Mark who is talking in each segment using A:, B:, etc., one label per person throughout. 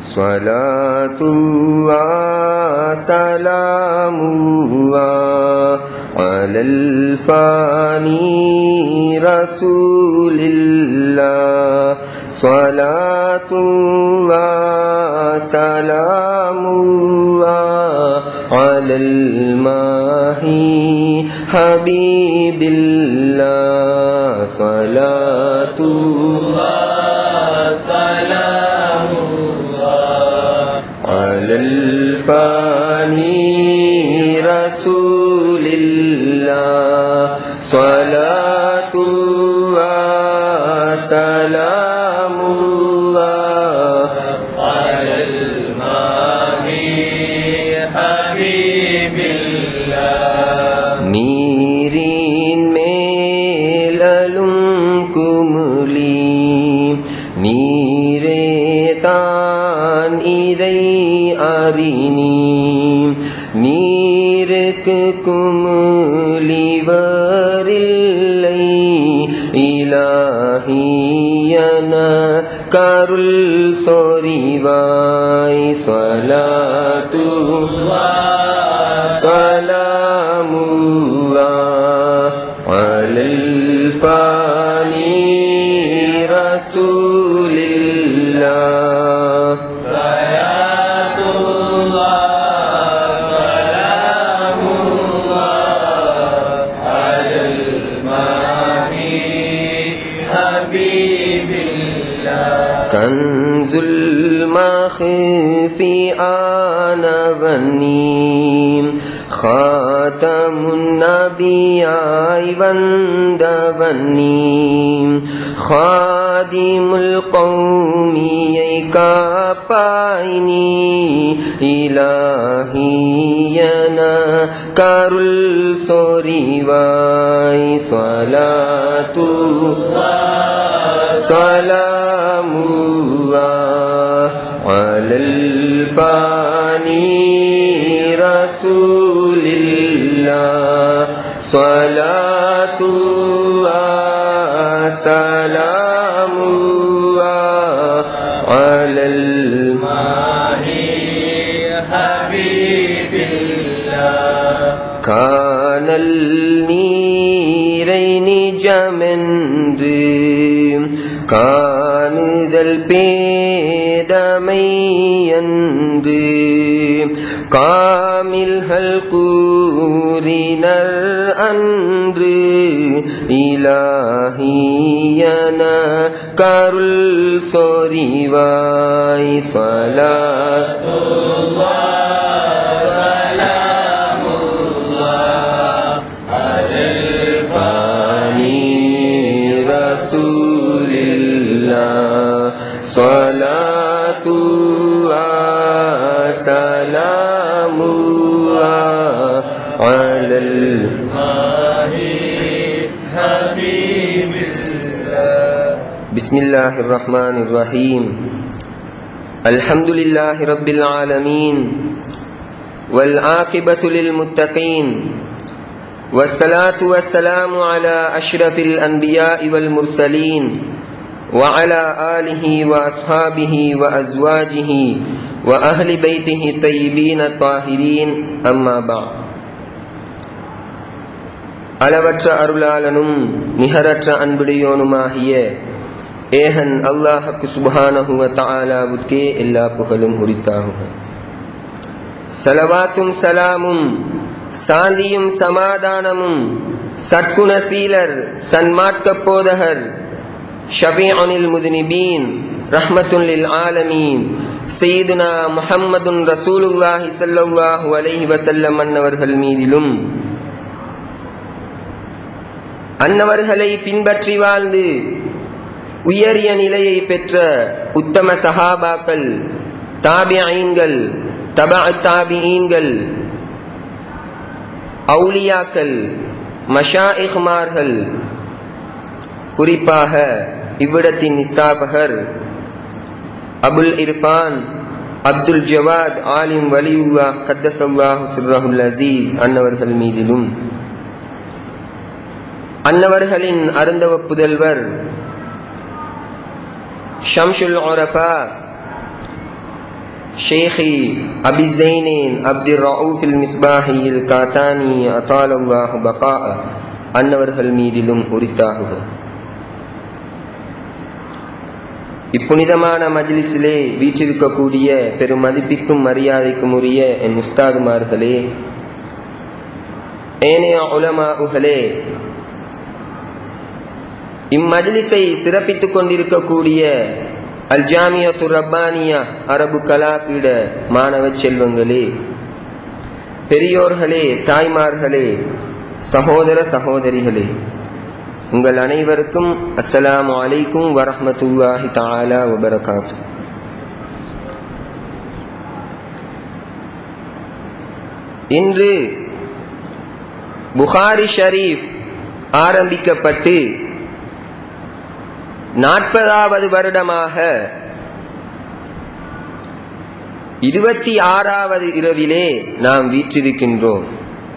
A: صلاة الله سلام الله على الفاني رسول الله صلاة الله سلام الله على الماهي حبيب الله صلاة الله سلام الله على الفاني رسول الله صلاة الله سلام الله على الماهي حبيب الله நீரின் மேலும் குமுளி நீரே தான் இதை அறினி நீருக்கு குமுளிவரில்லை இலாஹியன கருள் சொரிவாய் சொலாத்து சலாமுல்லா அலல் பானி ரசூலில்லா كنز المخفي أنا ونيم خاتم النبياي வந்தவன்னீம் خادم القومي காப்பாய் நீ இலாஹியனா கருள் சொரிவாய் சொலாத்து سلام الله على الفاني رسول الله صلاة الله سلام الله على الماهي حبيب الله كان النيرين جمندر காணுதல் பேதமை என்று காமில்கள் கூறினர் அன்று இலாஹியன கருள் சொரிவாய் சலா رسول الله صلاة الله سلام الله على حبيب الله بسم الله الرحمن الرحيم الحمد لله رب العالمين والعاقبة للمتقين والصلاة والسلام على أشرف الأنبياء والمرسلين وعلى آله وأصحابه وأزواجه وأهل بيته الطيبين الطاهرين أما بعد அளவற்ற அருளாளனும் நிகரற்ற அன்புடையோனுமாகிய ஏகன் அல்லாஹக்கு சுபஹானஹுவ தாலாவுக்கே எல்லா புகழும் உரித்தாகுக சலவாத்தும் சலாமும் சாந்தியும் சமாதானமும் சற்குணசீலர் சன்மார்க்க போதகர் ஷபீஅனில் முதுனிபீன் ரஹ்மத்துல்லில் ஆலமீன் சையதுனா முஹம்மதுன் ரசூலுல்லாஹி ஸல்லல்லாஹு அலைஹி வஸல்லம் அன்னவர்கள் மீதிலும் அன்னவர்களை பின்பற்றி வாழ்ந்து உயரிய நிலையை பெற்ற உத்தம சஹாபாக்கள் தாபியீன்கள் தபா தாபியீன்கள் அவுலியாக்கள் மஷாயிஹ்மார்கள் குறிப்பாக இவ்விடத்தின் ஸ்தாபகர் அபுல் இர்பான் அப்துல் ஜவாத் ஆலிம் வலியுல்லா கத்தசல்லாஹு சிர்ரஹுல் அசீஸ் அன்னவர்கள் மீதிலும் அன்னவர்களின் அருந்தவ புதல்வர் ஷம்ஷுல் ஓரபா شيخي أبي زين عبد الرؤوف المصباحي الكاتاني أطال الله بقاء அன்னவர்கள் மீதிலும் உரித்தாகுக இப்புனிதமான மஜ்லிஸிலே வீற்றிருக்கக்கூடிய பெரும் மதிப்பிற்கும் மரியாதைக்கும் உரிய என் உஸ்தாதுமார்களே ஏனைய உலமாவுகளே இம்மஜ்லிஸை சிறப்பித்துக் கொண்டிருக்கக்கூடிய அல் ஜாமியத்து ரப்பானியா அரபு கலாபீட மாணவ செல்வங்களே பெரியோர்களே தாய்மார்களே சகோதர சகோதரிகளே உங்கள் அனைவருக்கும் அஸ்ஸலாமு அலைக்கும் வரஹ்மத்துல்லாஹி தஆலா வபரகாத்து இன்று புகாரி ஷரீப் ஆரம்பிக்கப்பட்டு நாற்பதாவது வருடமாக இருபத்தி ஆறாவது இரவிலே நாம் வீற்றிருக்கின்றோம்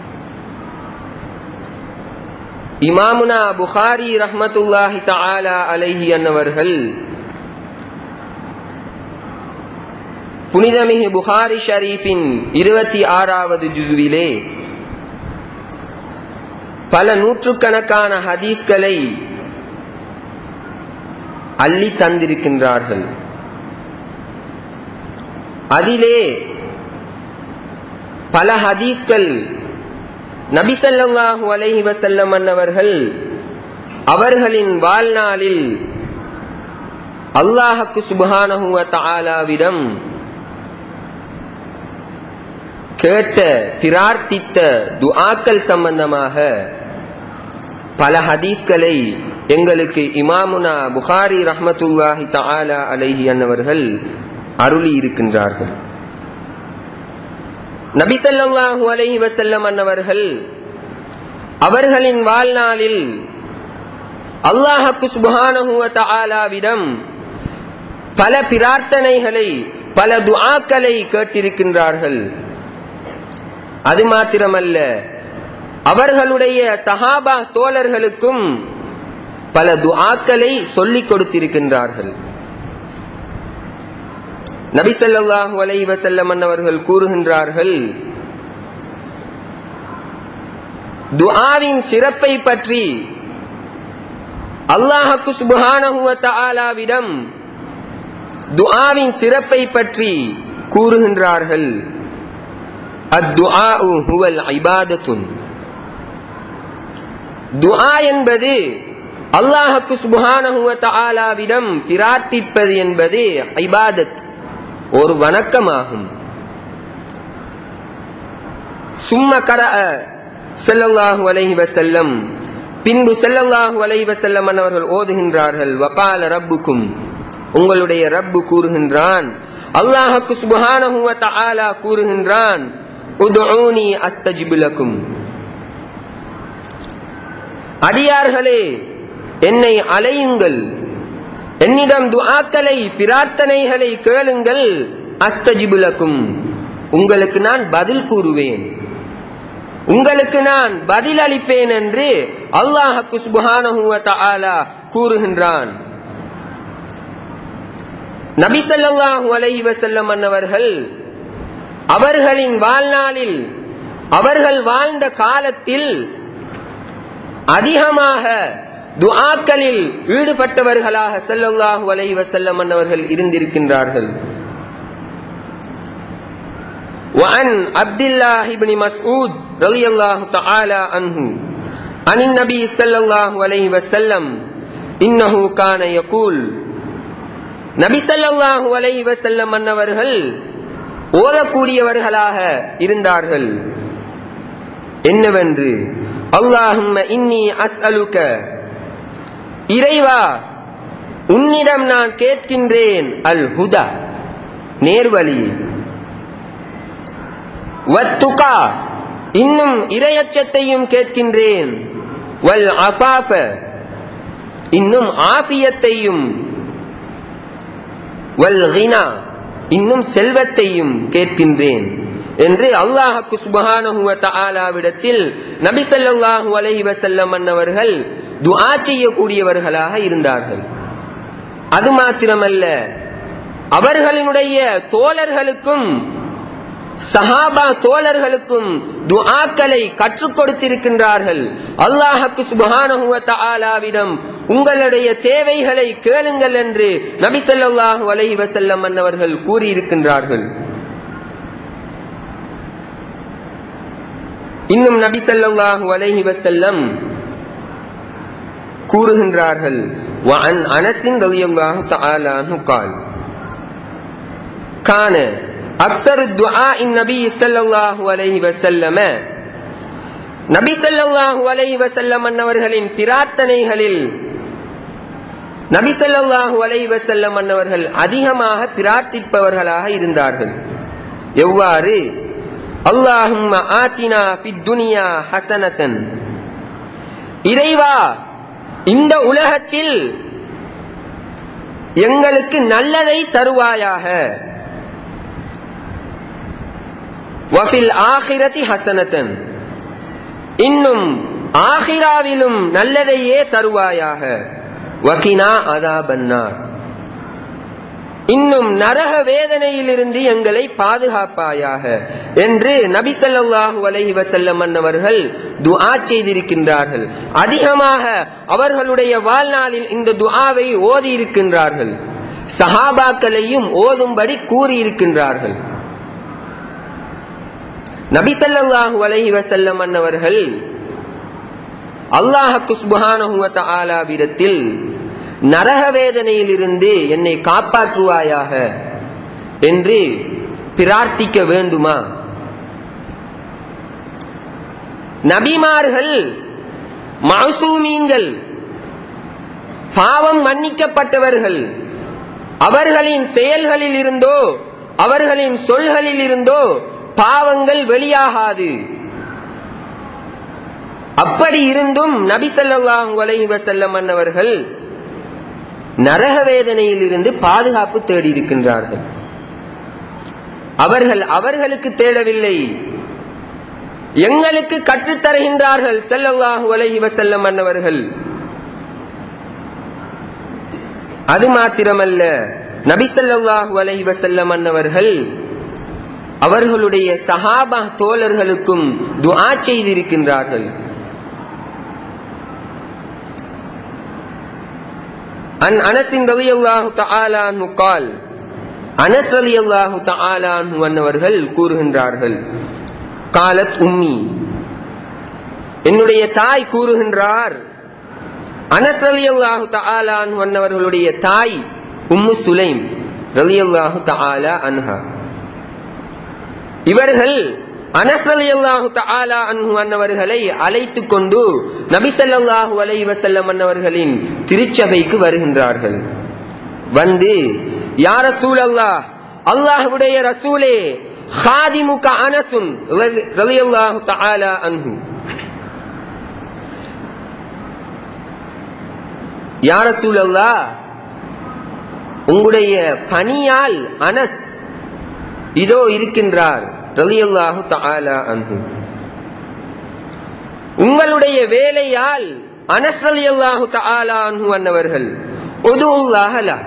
A: இமாமுனா புகாரி ரஹ்மத்துல்லாஹி தஆலா அலைஹி அன்னவர்கள் புனிதமிகு புகாரி ஷரீஃபின் இருபத்தி ஆறாவது ஜுசுவிலே பல நூற்றுக்கணக்கான ஹதீஸ்களை அள்ளி தந்திருக்கின்றார்கள் அதிலே பல ஹதீஸ்கள் நபிசல்லாஹு அலைஹி வசல்லம் அன்னவர்கள் அவர்களின் வாழ்நாளில் அல்லாஹக்கு சுபஹானஹுவ தாலாவிடம் கேட்ட பிரார்த்தித்த துஆக்கள் சம்பந்தமாக பல ஹதீஸ்களை எங்களுக்கு இமாமுனா புகாரி ரஹ்மத்துல்லாஹி தஆலா அலைஹி அன்னவர்கள் அருளி இருக்கின்றார்கள் நபிசல்லாஹு அலைஹி வசல்லம் அன்னவர்கள் அவர்களின் வாழ்நாளில் அல்லாஹக்கு சுபஹானஹுவ தஆலாவிடம் பல பிரார்த்தனைகளை பல துஆக்களை கேட்டிருக்கின்றார்கள் அது மாத்திரமல்ல அவர்களுடைய சஹாபா தோழர்களுக்கும் பல துஆக்களை சொல்லிக் கொடுத்திருக்கின்றார்கள் நபிசல்லாஹு அலை வசல்லம் அவர்கள் கூறுகின்றார்கள் துஆவின் சிறப்பை பற்றி அல்லாஹக்கு சுபஹானஹுவ தஆலாவிடம் துஆவின் சிறப்பை பற்றி கூறுகின்றார்கள் அத்துஆஉ ஹுவல் இபாதத்துன் துஆ என்பது அல்லாஹக்கு சுபஹானஹு வ தஆலாவிடம் பிரார்த்திப்பது என்பது இபாதத் ஒரு வணக்கமாகும் சும்ம கரஅ ஸல்லல்லாஹு அலைஹி வஸல்லம் பின்பு ஸல்லல்லாஹு அலைஹி வஸல்லம் அவர்கள் ஓதுகின்றார்கள் வகால ரப்புக்கும் உங்களுடைய ரப்பு கூறுகின்றான் அல்லாஹ்க்கு சுப்ஹானஹு வ தஆலா கூறுகின்றான் உதுஊனி அஸ்தஜிபு லக்கும் அடியார்களே என்னை அலையுங்கள் என்னிடம் துஆக்களை பிரார்த்தனைகளை கேளுங்கள் அஸ்தஜிபுலக்கும் உங்களுக்கு நான் பதில் கூறுவேன் உங்களுக்கு நான் பதில் அளிப்பேன் என்று அல்லாஹக்கு சுபஹானஹு வ தஆலா கூறுகின்றான் நபி ஸல்லல்லாஹு அலைஹி வஸல்லம் அன்னவர்கள் அவர்களின் வாழ்நாளில் அவர்கள் வாழ்ந்த காலத்தில் அதிகமாக துஆக்களில் ஈடுபட்டவர்களாக ஸல்லல்லாஹு அலைஹி வஸல்லம் அன்னவர்கள் இருந்திருக்கின்றார்கள் وعن عبد الله بن مسعود رضي الله تعالى عنه عن النبي صلى الله عليه وسلم إنه كان يقول நபி ஸல்லல்லாஹு அலைஹி வஸல்லம் அன்னவர்கள் ஓதக்கூடியவர்களாக இருந்தார்கள் என்னவென்று அல்லாஹும்ம இன்னி அஸ்அலுக இறைவா உன்னிடம் நான் கேட்கின்றேன் அல் ஹுதா நேர்வழி வத்துகா இன்னும் இரையச்சத்தையும் கேட்கின்றேன் வல் அபாப இன்னும் ஆபியத்தையும் வல் கினா இன்னும் செல்வத்தையும் கேட்கின்றேன் என்று அல்லாஹுக்கு சுபஹானஹு வ தஆலாவிடத்தில் நபி ஸல்லல்லாஹு அலைஹி வஸல்லம் அன்னவர்கள் துஆ செய்யக்கூடியவர்களாக இருந்தார்கள் அது மாத்திரமல்ல அவர்களினுடைய தோழர்களுக்கும் சஹாபா தோழர்களுக்கும் துஆக்களை கற்றுக் கொடுத்திருக்கின்றார்கள் அல்லாஹுக்கு சுப்ஹானஹு வ தஆலாவிடம் உங்களுடைய தேவைகளை கேளுங்கள் என்று நபி ஸல்லல்லாஹு அலைஹி வஸல்லம் அன்னவர்கள் கூறியிருக்கின்றார்கள் இன்னும் நபி ஸல்லல்லாஹு அலைஹி வஸல்லம் கூறுகின்றார்கள் وعن انس رضي الله تعالى عنه قال كان اكثر الدعاء النبي صلى الله عليه وسلم நபி ஸல்லல்லாஹு அலைஹி வஸல்லம் அன்னவர்களின் பிரார்த்தனைகளில் நபி ஸல்லல்லாஹு அலைஹி வஸல்லம் அன்னவர்கள் அதிகமாக பிரார்த்திப்பவர்களாக இருந்தார்கள் எவ்வாறு அல்லாஹும்ம ஆத்தினா ஃபித் துனியா ஹசனத்தன் இறைவா இந்த உலகத்தில் எங்களுக்கு நல்லதை தருவாயாக வஃபில் ஆஹிரதி ஹசனத்தன் இன்னும் ஆஹிராவிலும் நல்லதையே தருவாயாக வகினா அதாபன்னார் இன்னும் நரக வேதனையிலிருந்து எங்களை பாதுகாப்பாயாக என்று நபி ஸல்லல்லாஹு அலைஹி வஸல்லம் அன்னவர்கள் துஆ செய்திருக்கின்றார்கள் அதிகமாக அவர்களுடைய வாழ்நாளில் இந்த துஆவை ஓதி இருக்கின்றார்கள் சஹாபாக்களையும் ஓதும்படி கூறியிருக்கின்றார்கள் நபி ஸல்லல்லாஹு அலைஹி வஸல்லம் அன்னவர்கள் அல்லாஹ் சுப்ஹானஹு வ தஆலாவிடத்தில் நரக வேதனையிலிருந்து என்னை காப்பாற்றுவாயாக என்று பிரார்த்திக்க வேண்டுமா நபிமார்கள் மசூமீன்கள் பாவம் மன்னிக்கப்பட்டவர்கள் அவர்களின் செயல்களில் இருந்தோ அவர்களின் சொல்களில் இருந்தோ பாவங்கள் வெளியாகாது அப்படி இருந்தும் நபி ஸல்லல்லாஹு அலைஹி வஸல்லம் அன்னவர்கள் நரக வேதனையில் இருந்து பாதுகாப்பு தேடி இருக்கின்றார்கள் அவர்கள் அவர்களுக்கு தேடவில்லை எங்களுக்கு கற்றுத்தருகின்றார்கள் ஸல்லல்லாஹு அலைஹி வஸல்லம் அன்னவர்கள் அது மாத்திரமல்ல நபி ஸல்லல்லாஹு அலைஹி வஸல்லம் அன்னவர்கள் அவர்களுடைய சஹாபா தோழர்களுக்கும் துஆ செய்திருக்கின்றார்கள் عن انس رضي الله تعالى عنه قال அனஸ் ரலியல்லாஹு தஆலா அன்ஹு அன்னவர்கள் கூறுகின்றார்கள் காலத் உம்மி என்னுடைய தாய் கூறுகின்றார் அனஸ் ரலியல்லாஹு தஆலா அன்ஹு அன்னவர்களுடைய தாய் உம்மு சுலைம் ரலியல்லாஹு தஆலா அன்ஹா இவர்கள் அனஸ் ரலியல்லாஹு தஆலா அன்ஹு அன்னவர்களை அழைத்து கொண்டு நபி ஸல்லல்லாஹு அலைஹி வஸல்லம் அன்னவர்களின் திருச்சபைக்கு வருகின்றார்கள் வந்து யா ரசூலல்லாஹ் அல்லாஹ்வுடைய ரசூலே ஹாதிமுக அனசுன் ரலியல்லாஹு தஆலா அன்ஹு யா ரசூலல்லாஹ் உங்களுடைய பணியால் அனஸ் இதோ இருக்கின்றார் ரலியல்லாஹு தஆலா அன்ஹு உங்களுடைய வேலையால் அனஸ் ரலியல்லாஹு தஆலா அன்ஹு அன்னவர்கள் உதுல்லாஹ லஹ்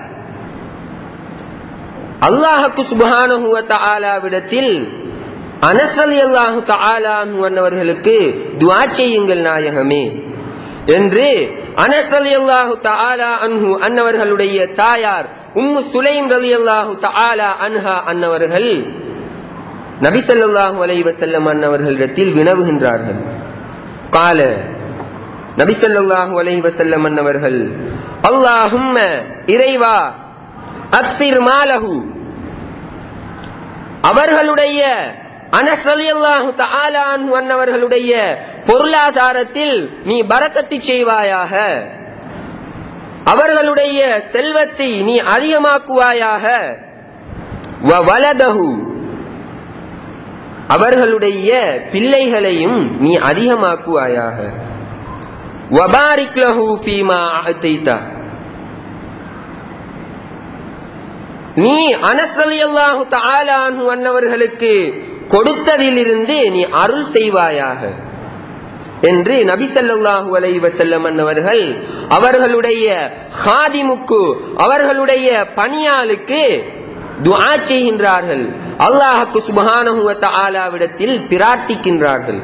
A: அல்லாஹ்க்கு சுப்ஹானஹு வ தஆலாவிடத்தில் அனஸ் ரலியல்லாஹு தஆலா அன்ஹு அன்னவர்களுக்கு துஆ செய்யுங்கள் நாயகமே என்று அனஸ் ரலியல்லாஹு தஆலா அன்ஹு அன்னவர்களுடைய தாயார் உம்மு சுலைம் ரலியல்லாஹு தஆலா அன்ஹா அன்னவர்கள் நபி ஸல்லல்லாஹு அலைஹி வஸல்லம் அன்னவர்களிடத்தில் வினவுகின்றார்கள் கால நபி ஸல்லல்லாஹு அலைஹி வஸல்லம் அன்னவர்கள் அல்லாஹும்ம இறைவா அக்ஸிர் மாலஹு அவர்களுடைய அனஸ் ரலியல்லாஹு தஆலா அன்ஹு அன்னவர்களுடைய பொருளாதாரத்தில் நீ பரக்கத்து செய்வாயாக அவர்களுடைய செல்வத்தை நீ அதிகமாக்குவாயாக வ வலதஹு அவர்களுடைய பிள்ளைகளையும் நீ அதிகமாக்குவாயாக வபாரிக் லஹு ஃபீமா அத்தைதா நீ அனஸ் ரலியல்லாஹு தஆலா அன்ஹு அன்னவர்களுக்கு கொடுத்ததிலிருந்து நீ அருள் செய்வாயாக என்று நபி ஸல்லல்லாஹு அலைஹி வஸல்லம் அன்னவர்கள் அவர்களுடைய ஹாதிமுக்கு அவர்களுடைய பணியாளுக்கு துஆ செய்கின்றார்கள் அல்லாஹுக்கு சுபஹானஹு வ தஆலாவிடத்தில் பிரார்த்திக்கின்றார்கள்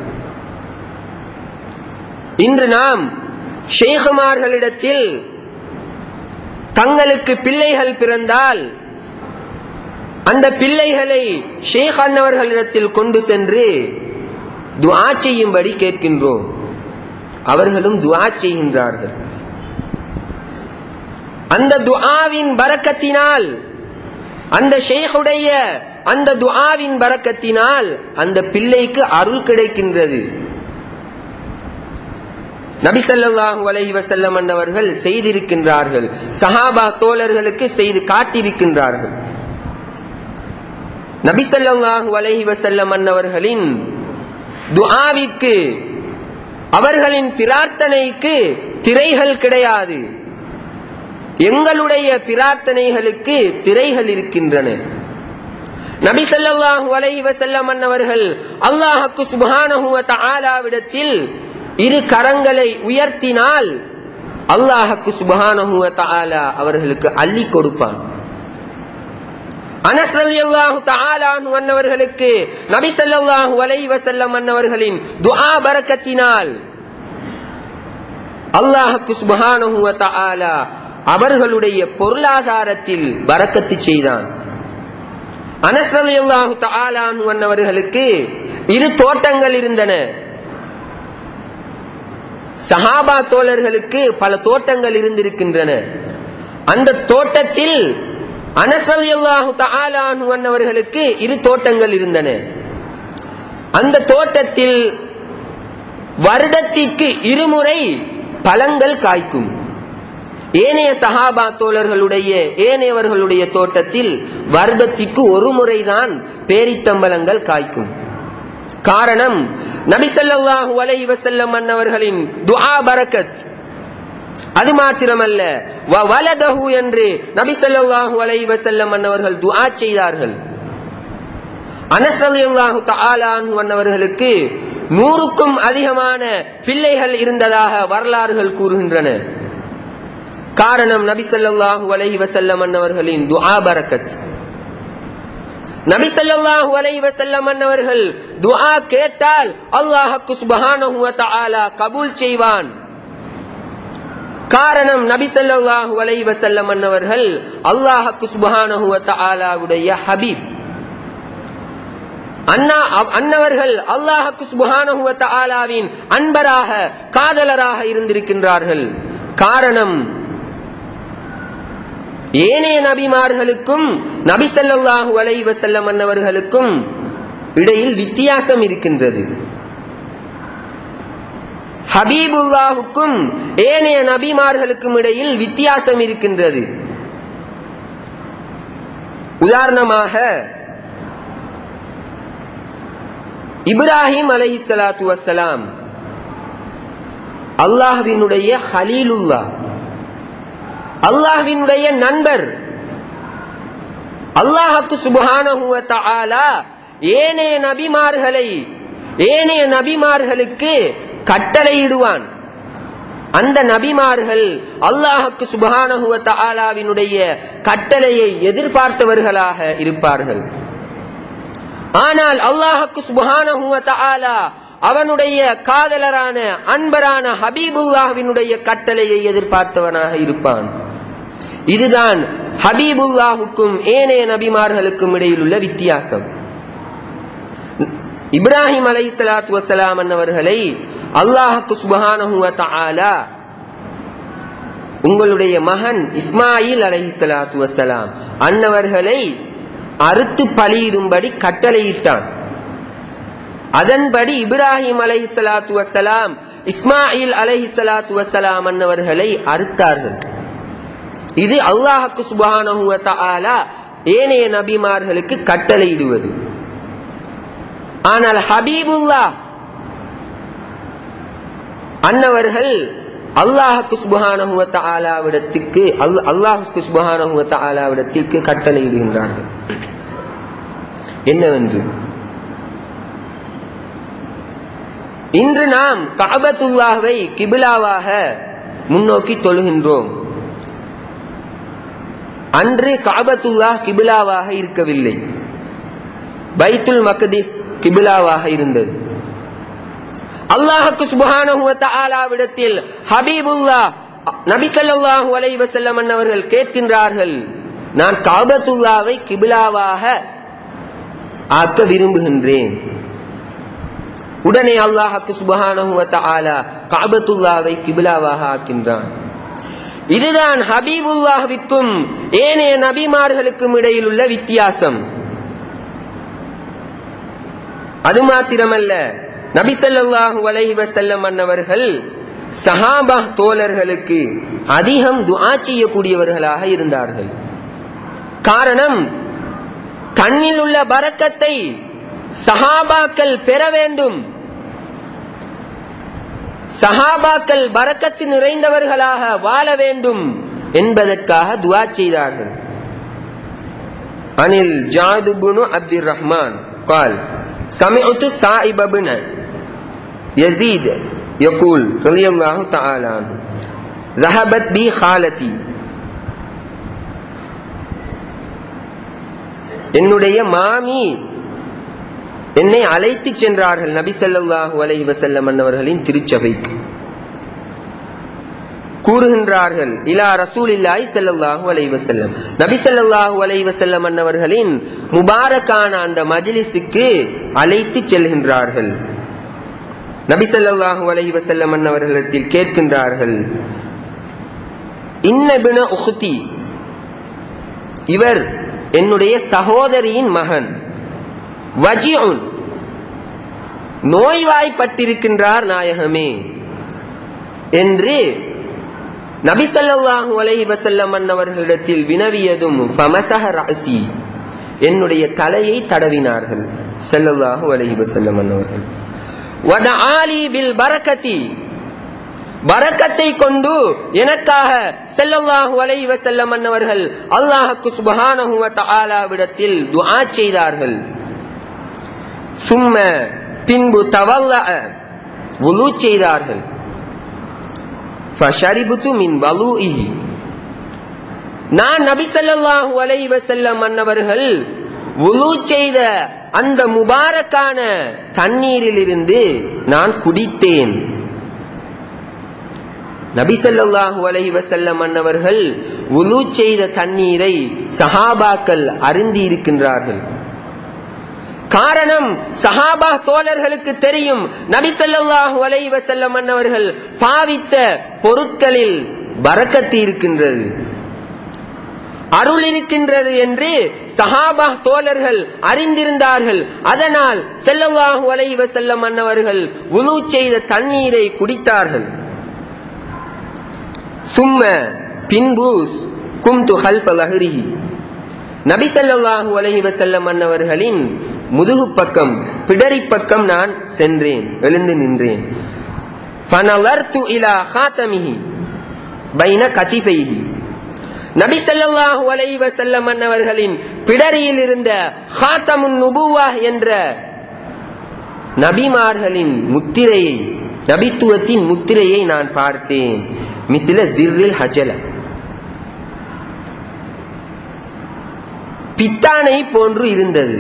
A: இன்று நாம் ஷேகுமார்களிடத்தில் தங்களுக்கு பிள்ளைகள் பிறந்தால் அந்த பிள்ளைகளை ஷேக் அன்னவர்களிடத்தில் கொண்டு சென்று துஆ செய்யும்படி கேட்கின்றோம் அவர்களும் துஆ செய்கின்றார்கள் அந்த துஆவின் பரக்கத்தினால் அந்த ஷேகுடைய அந்த துஆவின் பரக்கத்தினால் அந்த பிள்ளைக்கு அருள் கிடைக்கின்றது நபி ஸல்லல்லாஹு அலைஹி வஸல்லம் அன்னவர்கள் செய்திருக்கின்றார்கள் சஹாபா தோழர்களுக்கு செய்து காட்டியிருக்கின்றார்கள் நபி ஸல்லல்லாஹு அலைஹி வஸல்லம் அன்னவர்களின் துஆவிற்கு அவர்களின் பிரார்த்தனைக்கு திரைகள் கிடையாது எங்களுடைய பிரார்த்தனைகளுக்கு திரைகள் இருக்கின்றன நபி ஸல்லல்லாஹு அலைஹி வஸல்லம் அன்னவர்கள் அல்லாஹ்வுக்கு சுப்ஹானஹு வ தஆலாவிடத்தில் இரு கரங்களை உயர்த்தினால் அல்லாஹ்வுக்கு சுப்ஹானஹு வ தஆலா அவர்களுக்கு அள்ளி கொடுப்பான் அனஸ் ரலியல்லாஹு தஆலா அன்ஹு அன்னவர்களுக்கு நபி ஸல்லல்லாஹு அலைஹி வஸல்லம் அன்னவர்களின் துஆ பரக்கத்தினால் அல்லாஹ்வுக்கு சுப்ஹானஹு வ தஆலா அவர்களுடைய பொருளாதாரத்தில் பரக்கத்து செய்தான் அனஸ் ரலியல்லாஹு தஆலா அன்ஹு அன்னவர்களுக்கு இரு தோட்டங்கள் இருந்தன சஹாபா தோழர்களுக்கு பல தோட்டங்கள் இருந்திருக்கின்றன அந்த தோட்டத்தில் அனசல்லாஹு தஆலானு அன்னவர்களுக்கு இரு தோட்டங்கள் இருந்தன அந்த தோட்டத்தில் வருடத்திற்கு இருமுறை பழங்கள் காய்க்கும் ஏனைய சஹாபா தோழர்களுடைய ஏனையவர்களுடைய தோட்டத்தில் வருடத்திற்கு ஒரு முறைதான் பேரித்தம்பலங்கள் காய்க்கும் காரணம் நபிசல்லாஹு அலைஹி வஸல்லம் அன்னவர்களின் துஆ பரக்கத் அது மாத்திரமல்ல வ வலதஹு என்று நபி ஸல்லல்லாஹு அலைஹி வஸல்லம் அன்னவர்கள் துஆ செய்தார்கள் அனஸ் ரலியல்லாஹு தஆலா அன்ஹு அன்னவர்களுக்கு நூறுக்கும் அதிகமான பிள்ளைகள் இருந்ததாக வரலாறுகள் கூறுகின்றன காரணம் நபி ஸல்லல்லாஹு அலைஹி வஸல்லம் அன்னவர்களின் துஆ பரக்கத் நபி ஸல்லல்லாஹு அலைஹி வஸல்லம் அன்னவர்கள் துஆ கேட்டால் அல்லாஹ்வுக்கு சுப்ஹானஹு வ தஆலா கபூல் செய்வான் காரணம் நபி ஸல்லல்லாஹு அலைஹி வஸல்லம் அன்னவர்கள் அல்லாஹ்வுக்கு சுப்ஹானஹு வ தஆலாவுடைய ஹபீப் அண்ணா அன்னவர்கள் அல்லாஹ்வுக்கு சுப்ஹானஹு வ தஆலாவின் அன்பராக காதலராக இருந்திருக்கின்றார்கள் காரணம் ஏனைய நபிமார்களுக்கும் நபி ஸல்லல்லாஹு அலைஹி வஸல்லம் அன்னவர்களுக்கும் இடையில் வித்தியாசம் இருக்கின்றது ஹபீபுல்லாஹுக்கும் ஏனைய நபிமார்களுக்கும் இடையில் வித்தியாசம் இருக்கின்றது உதாரணமாக இப்ராஹிம் அலை சலாத்து வசலாம் அல்லாஹ்வினுடைய ஹலீலுல்லா அல்லாஹ்வினுடைய நண்பர் அல்லாஹுக்கு சுபஹானஹு வ தஆலா ஏனைய நபிமார்களை ஏனைய நபிமார்களுக்கு கட்டளையிடுவான் அந்த நபிமார்கள் அல்லாஹுக்கு சுபஹானஹு வ தஆலாவினுடைய கட்டளையை எதிர்பார்த்தவர்களாக இருப்பார்கள் ஆனால் அல்லாஹுக்கு சுபஹானஹு வ தஆலா அவனுடைய காதலரான அன்பரான ஹபீபுல்லாஹ்வினுடைய கட்டளையை எதிர்பார்த்தவனாக இருப்பான் இதுதான் ஹபீபுல்லாஹுக்கும் ஏனைய நபிமார்களுக்கும் இடையில் உள்ள வித்தியாசம் இப்ராஹிம் அலை சலாத்து வசலாம் அன்னவர்களை அல்லாஹுக்கு சுபஹானஹு வ தஆலா உங்களுடைய மகன் இஸ்மாயில் அலைஹி ஸலாத்து வஸலாம் அன்னவர்களை அறுத்து பலியிடும்படி கட்டளையிட்டான் அதன்படி இப்ராஹிம் அலைஹி ஸலாத்து வஸலாம் இஸ்மாயில் அலைஹி ஸலாத்து வஸலாம் அன்னவர்களை அறுத்தார்கள் இது அல்லாஹுக்கு சுபஹானஹு வ தஆலா ஏனைய நபிமார்களுக்கு கட்டளையிடுவது ஆனால் ஹபீபுல்லா அன்னவர்கள் அல்லாஹுக்கு சுபஹானஹு வ தஆலாவிடத்திற்கு அல்லாஹுக்கு சுபஹானஹு வ தஆலாவிடத்திற்கு கட்டளையிடுகின்றார்கள் என்னவென்று இன்று நாம் கஅபத்துல்லாஹ்வை கிபிலாவாக முன்னோக்கி தொழுகின்றோம் அன்று காபத்துல்லா கிபிலாவாக இருக்கவில்லை பைத்துல் மக்திஸ் கிபிலாவாக இருந்தது அல்லாஹுக்கு சுபஹானஹு வ தஆலாவிடத்தில் ஹபீபுல்லா நபி ஸல்லல்லாஹு அலைஹி வஸல்லம் அவர்கள் கேட்கின்றார்கள் நான் காபத்துல்லாவை கிபிலாவாக ஆக்க விரும்புகின்றேன் உடனே அல்லாஹுக்கு சுபஹானஹு வ தஆலா காபத்துல்லாவை கிபிலாவாக ஆக்கின்றான் இதுதான் ஹபீபுல்லாஹ்விற்கும் ஏனைய நபிமார்களுக்கும் இடையில் உள்ள வித்தியாசம் அது மாத்திரமல்ல நபி ஸல்லல்லாஹு அலைஹி வஸல்லம் அன்னவர்கள் சஹாபா தோழர்களுக்கு அதிகம் துஆ செய்யக்கூடியவர்களாக இருந்தார்கள் காரணம் கண்ணில் உள்ள பரக்கத்தை சஹாபாக்கள் பெற வேண்டும் சஹாபாக்கள் பரக்கத்து நிறைந்தவர்களாக வாழ வேண்டும் என்பதற்காக துஆ செய்தார்கள் அனில் ஜாதுபுனு அப்துர் ரஹ்மான் قال سمعت سائب بن يزيد يقول رضي الله تعالى عنه ذهبت بي خالتي என்னுடைய மாமி என்னை அழைத்து சென்றார்கள் நபி ஸல்லல்லாஹு அலைஹி வஸல்லம் அன்னவர்களின் திருச்சபைக்கு கூறுகின்றார்கள் இலா ரசூலில்லாஹி ஸல்லல்லாஹு அலைஹி வஸல்லம் நபி ஸல்லல்லாஹு அலைஹி வஸல்லம் அன்னவர்களின் முபாரக்கான அந்த மஜ்லிஸுக்கு அழைத்து செல்கின்றார்கள் நபி ஸல்லல்லாஹு அலைஹி வஸல்லம் அன்னவர்களிடத்தில் கேட்கின்றார்கள் இன்னபின உஹ்தி இவர் என்னுடைய சகோதரியின் மகன் வஜிஉன் நோய்வாய்ப்பட்டிருக்கின்றார் நாயகமே என்று நபி ஸல்லல்லாஹு அலைஹி வஸல்லம் அன்னவர்களிடத்தில் வினவியதும் ஃபமஸஹ ரஅசி என்னுடைய தலையை தடவினார்கள் ஸல்லல்லாஹு அலைஹி வஸல்லம் அன்னவர்கள் வதஆலி பில் பரக்கத்தி பரக்கத்தை கொண்டு எனக்காக ஸல்லல்லாஹு அலைஹி வஸல்லம் அன்னவர்கள் அல்லாஹ்வுக்கு சுப்ஹானஹு வ தஆலாவிடத்தில் துஆ செய்தார்கள் சும்ம பின்பு தவல்ல வுலு செய்தார்கள் ஃபஷரிபுது மின் வலூஇஹி நான் நபி ஸல்லல்லாஹு அலைஹி வஸல்லம் அன்னவர்கள் வுலு செய்த அந்த முபாரக்கான தண்ணீரிலிருந்து நான் குடித்தேன் நபி ஸல்லல்லாஹு அலைஹி வஸல்லம் அன்னவர்கள் வுலு செய்த தண்ணீரை சஹாபாக்கள் அருந்தி இருக்கின்றார்கள் காரணம் சஹாபா தோழர்களுக்கு தெரியும் நபி ஸல்லல்லாஹு அலைஹி வஸல்லம் அன்னவர்கள் பாவித்த பொருட்களில் பரக்கத்து இருக்கின்றது அருள் இருக்கின்றது என்று சஹாபா தோழர்கள் அறிந்திருந்தார்கள் அதனால் ஸல்லல்லாஹு அலைஹி வஸல்லம் அன்னவர்கள் வுலு செய்த தண்ணீரை குடித்தார்கள் சும்ம பின்பு கும்து ஹல்ப லஹரிஹி நபி ஸல்லல்லாஹு அலைஹி வஸல்லம் அன்னவர்களின் முதுகு பக்கம் பிடரி பக்கம் நான் சென்றேன் எழுந்து நின்றேன் ஃபனலர்து இலா ஹாத்தமிஹி பைன கதிபைஹி நபி ஸல்லல்லாஹு அலைஹி வஸல்லம் அன்னவர்களின் பிடரியில் இருந்த ஹாத்தமுன் நுபுவா என்ற நபிமார்களின் முத்திரையை நபித்துவத்தின் முத்திரையை நான் பார்த்தேன் மிசில ஜிர்ரில் ஹஜல பித்தானை போன்று இருந்தது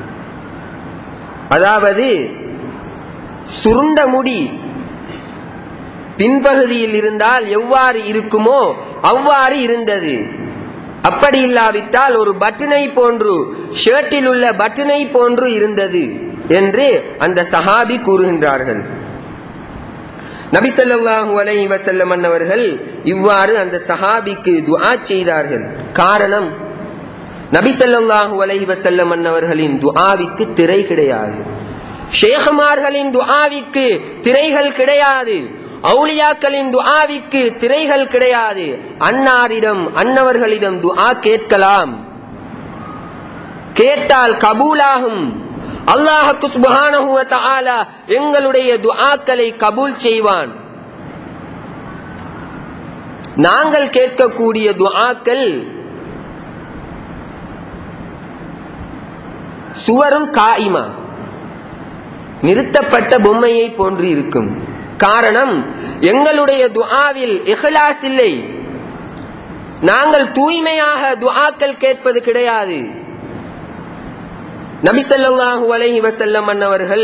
A: அதாவது சுருண்ட முடி பின்பகுதியில் இருந்தால் எவ்வாறு இருக்குமோ அவ்வாறு இருந்தது அப்படி இல்லாவிட்டால் ஒரு பட்டனை போன்று ஷர்ட்டில் உள்ள பட்டனை போன்று இருந்தது என்று அந்த சஹாபி கூறுகின்றார்கள் நபி ஸல்லல்லாஹு அலைஹி வஸல்லம் அன்னவர்கள் இவ்வாறு அந்த சஹாபிக்கு துஆ செய்தார்கள் காரணம் நபி ஸல்லல்லாஹு அலைஹி வஸல்லம் அன்னவர்களின் துஆவிற்கு திரை கிடையாது ஷேഖமார்களின் துஆவிற்கு திரைகள் கிடையாது அவுலியாக்களின் துஆவிற்கு திரைகள் கிடையாது அன்னாரிடம் அன்னவர்களிடம் துஆ கேட்கலாம் கேட்டால் கபூலாகும் அல்லாஹுக்கு சுப்ஹானஹு வ தஆலா எங்களுடைய துஆக்களை கபூல் செய்வான் நாங்கள் கேட்கக்கூடிய துஆக்கள் சுவரும் காயிமா நிறுத்தப்பட்ட பொம்மையை போன்று இருக்கும் காரணம் எங்களுடைய துஆவில் இஹ்லாஸ் இல்லை நாங்கள் தூய்மையாக துஆக்கள் கேட்பது கிடையாது நபி ஸல்லல்லாஹு அலைஹி வஸல்லம் அன்னவர்கள்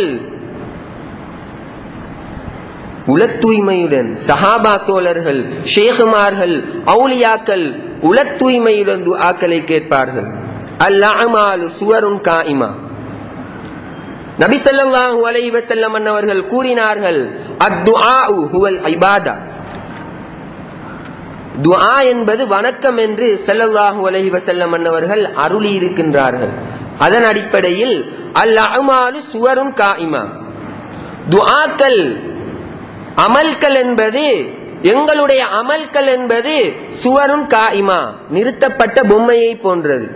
A: உல தூய்மையுடன் சஹாபா தோழர்கள் ஷேகுமார்கள் அவுலியாக்கள் உல தூய்மையுடன் துஆக்களை கேட்பார்கள் அல் அமாலு சுவருன் காயிமா நபி ஸல்லல்லாஹு அலைஹி வஸல்லம் அன்னவர்கள் கூறினார்கள் அத்துஆஉ ஹுவல் இபாதா துஆ என்பது வணக்கம் என்று ஸல்லல்லாஹு அலைஹி வஸல்லம் அன்னவர்கள் அருளி இருக்கின்றார்கள் அதன் அடிப்படையில் அல் அமாலு சுவருன் காயிமா துஆக்கள் அமல்கள் என்பது எங்களுடைய அமல்கள் என்பது சுவருன் காயிமா நிறுத்தப்பட்ட பொம்மையை போன்றது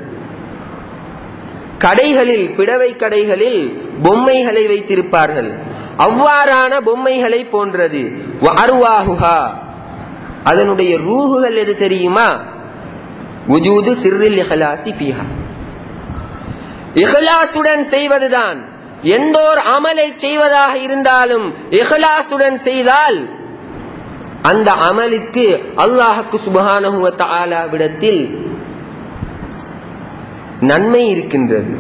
A: கடைகளில் பிடவை கடைகளில் பொம்மைகளை வைத்திருப்பார்கள் அவ்வாறான பொம்மைகளை போன்றது அருவாகுஹா அதனுடைய ரூகுகள் எது தெரியுமா உஜூது சிறில் இஹலாசி பீஹா இஹலாசுடன் செய்வதுதான் எந்த ஒரு அமலை செய்வதாக இருந்தாலும் இஹலாசுடன் செய்தால் அந்த அமலுக்கு அல்லாஹுக்கு சுபஹானஹு வ தஆலா விடத்தில் நன்மை இருக்கின்றது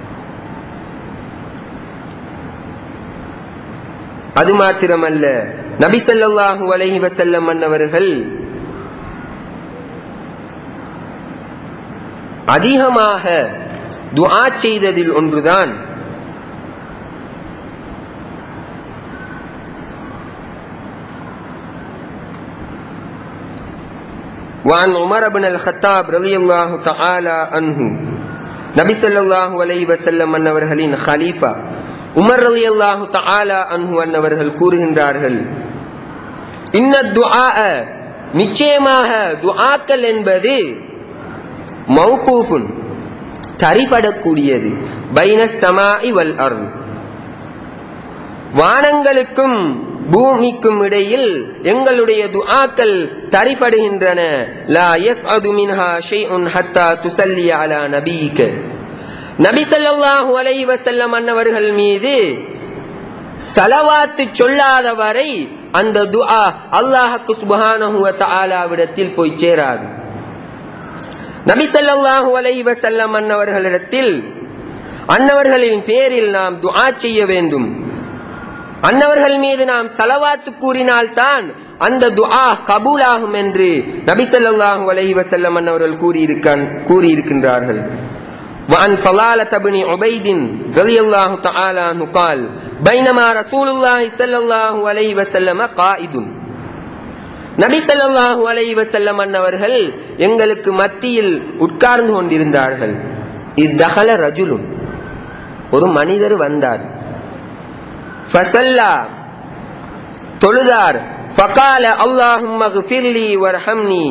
A: அது மாத்திரமல்ல நபி ஸல்லல்லாஹு அலைஹி வஸல்லம் அன்னவர்கள் அதிகமாக துஆ செய்ததில் ஒன்றுதான் وعن عمر بن الخطاب رضي الله تعالى عنه நபி ஸல்லல்லாஹு அலைஹி வஸல்லம் அன்னவர்களின் ஹலீஃபா உமர் ரலியல்லாஹு தஆலா அன்ஹு அன்னவர்கள் கூறுகின்றார்கள் இன்ன துஆ நிச்சயமாக துஆக்கள் என்பது மௌகூஃபுன் தரிபடக்கூடியது பைன சமாஇ வல் அர்ன் வானங்களுக்கும் பூமிக்கும் இடையில் எங்களுடைய துஆக்கள் தரிபடுகின்றன லா யஸ்அது மின்ஹா ஷைஉன் ஹத்தா துஸல்லி அலா நபியிக நபி ஸல்லல்லாஹு அலைஹி வஸல்லம் அன்னவர்கள் மீது சலவாத்து சொல்லாத வரை அந்த துஆ அல்லாஹ்க்கு சுப்ஹானஹு வ தஆலாவிடத்தில் போய் சேராது நபி ஸல்லல்லாஹு அலைஹி வஸல்லம் அன்னவர்களிடத்தில் அன்னவர்களின் பேரில் நாம் துஆ செய்ய வேண்டும் அன்னவர்கள் மீது நாம் சலவாத்து கூறினால்தான் அந்த துஆ கபூலாகும் என்று நபி ஸல்லல்லாஹு அலைஹி வஸல்லம் அன்னவர்கள் கூறியிருக்கான் கூறியிருக்கின்றார்கள் وعن فلالة بن عبيد رضي الله تعالى عنه قال بينما رسول الله صلى الله عليه وسلم قائد நபி ஸல்லல்லாஹு அலைஹி வஸல்லம் அன்னவர்கள் எங்களுக்கு மத்தியில் உட்கார்ந்து கொண்டிருந்தார்கள் இத்தகல ரஜுலுன் ஒரு மனிதர் வந்தார் ஃபசல்லா தொழுதார் ஃபகால அல்லாஹும்ம ஃபிர்லி வர்ஹம்னி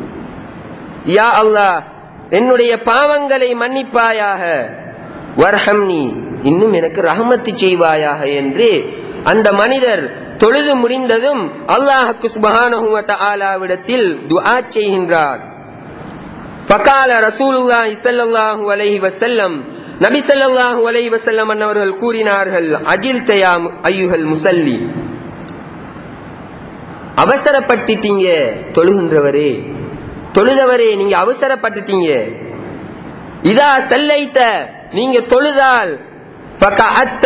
A: யா அல்லாஹ் என்னுடைய பாவங்களை மன்னிப்பாயாக வர்ஹம்னி இன்னும் எனக்கு ரஹமத்து செய்வாயாக என்று அந்த மனிதர் தொழுது முடிந்ததும் அல்லாஹுக்கு சுபஹானஹு வ தஆலாவிடத்தில் துஆ செய்கின்றார் ஃபகால ரசூலுல்லாஹி ஸல்லல்லாஹு அலைஹி வஸல்லம் நபி ஸல்லல்லாஹு அலைஹி வஸல்லம் அன்னவர்கள் கூறினார்கள் அஜில் தயா ஐயுஹல் முசல்லி அவசரப்பட்டுட்டீங்க தொழுகின்றவரே தொழுதவரே நீங்க அவசரப்பட்டுட்டீங்க இதா செல்லைத்த நீங்க தொழுதால் ஃபகஅத்த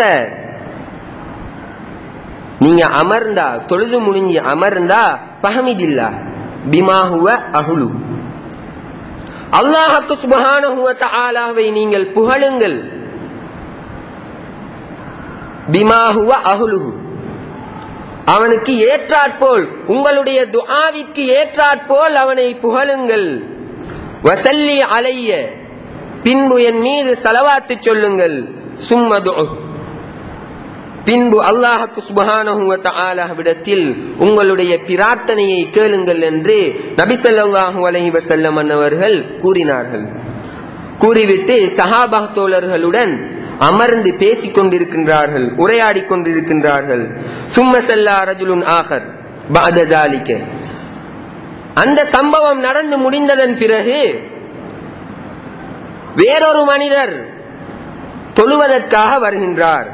A: நீங்க அமர்ந்தா தொழுது முடிஞ்சு அமர்ந்தா பஹமிதில்லா பிமாஹுவ அஹுலு அல்லாஹுக்கு சுபஹானஹு வ தஆலாவை நீங்கள் புகழுங்கள் பிமாஹுவ அஹுலுஹு அவனுக்கு ஏற்றாற்போல் உங்களுடைய துஆவிற்கு ஏற்றாற்போல் அவனை புகழுங்கள் வசல்லி அலைய பின்பு என் மீது சலவாத்து சொல்லுங்கள் சும்மது பின்பு அல்லாஹுக்கு சுபஹானஹு வ தஆலாவிடத்தில் உங்களுடைய பிரார்த்தனையை கேளுங்கள் என்று நபி ஸல்லல்லாஹு அலைஹி வஸல்லம் அன்னவர்கள் கூறினார்கள் கூறிவிட்டு சஹாபா தோழர்களுடன் அமர்ந்து பேசிக் கொண்டிருக்கின்றார்கள் உரையாடிக் கொண்டிருக்கின்றார்கள் சும்ம சல்லா ரஜுலுன் ஆகர் பஅத ஸாலிக அந்த சம்பவம் நடந்து முடிந்ததன் பிறகு வேறொரு மனிதர் தொழுவதற்காக வருகின்றார்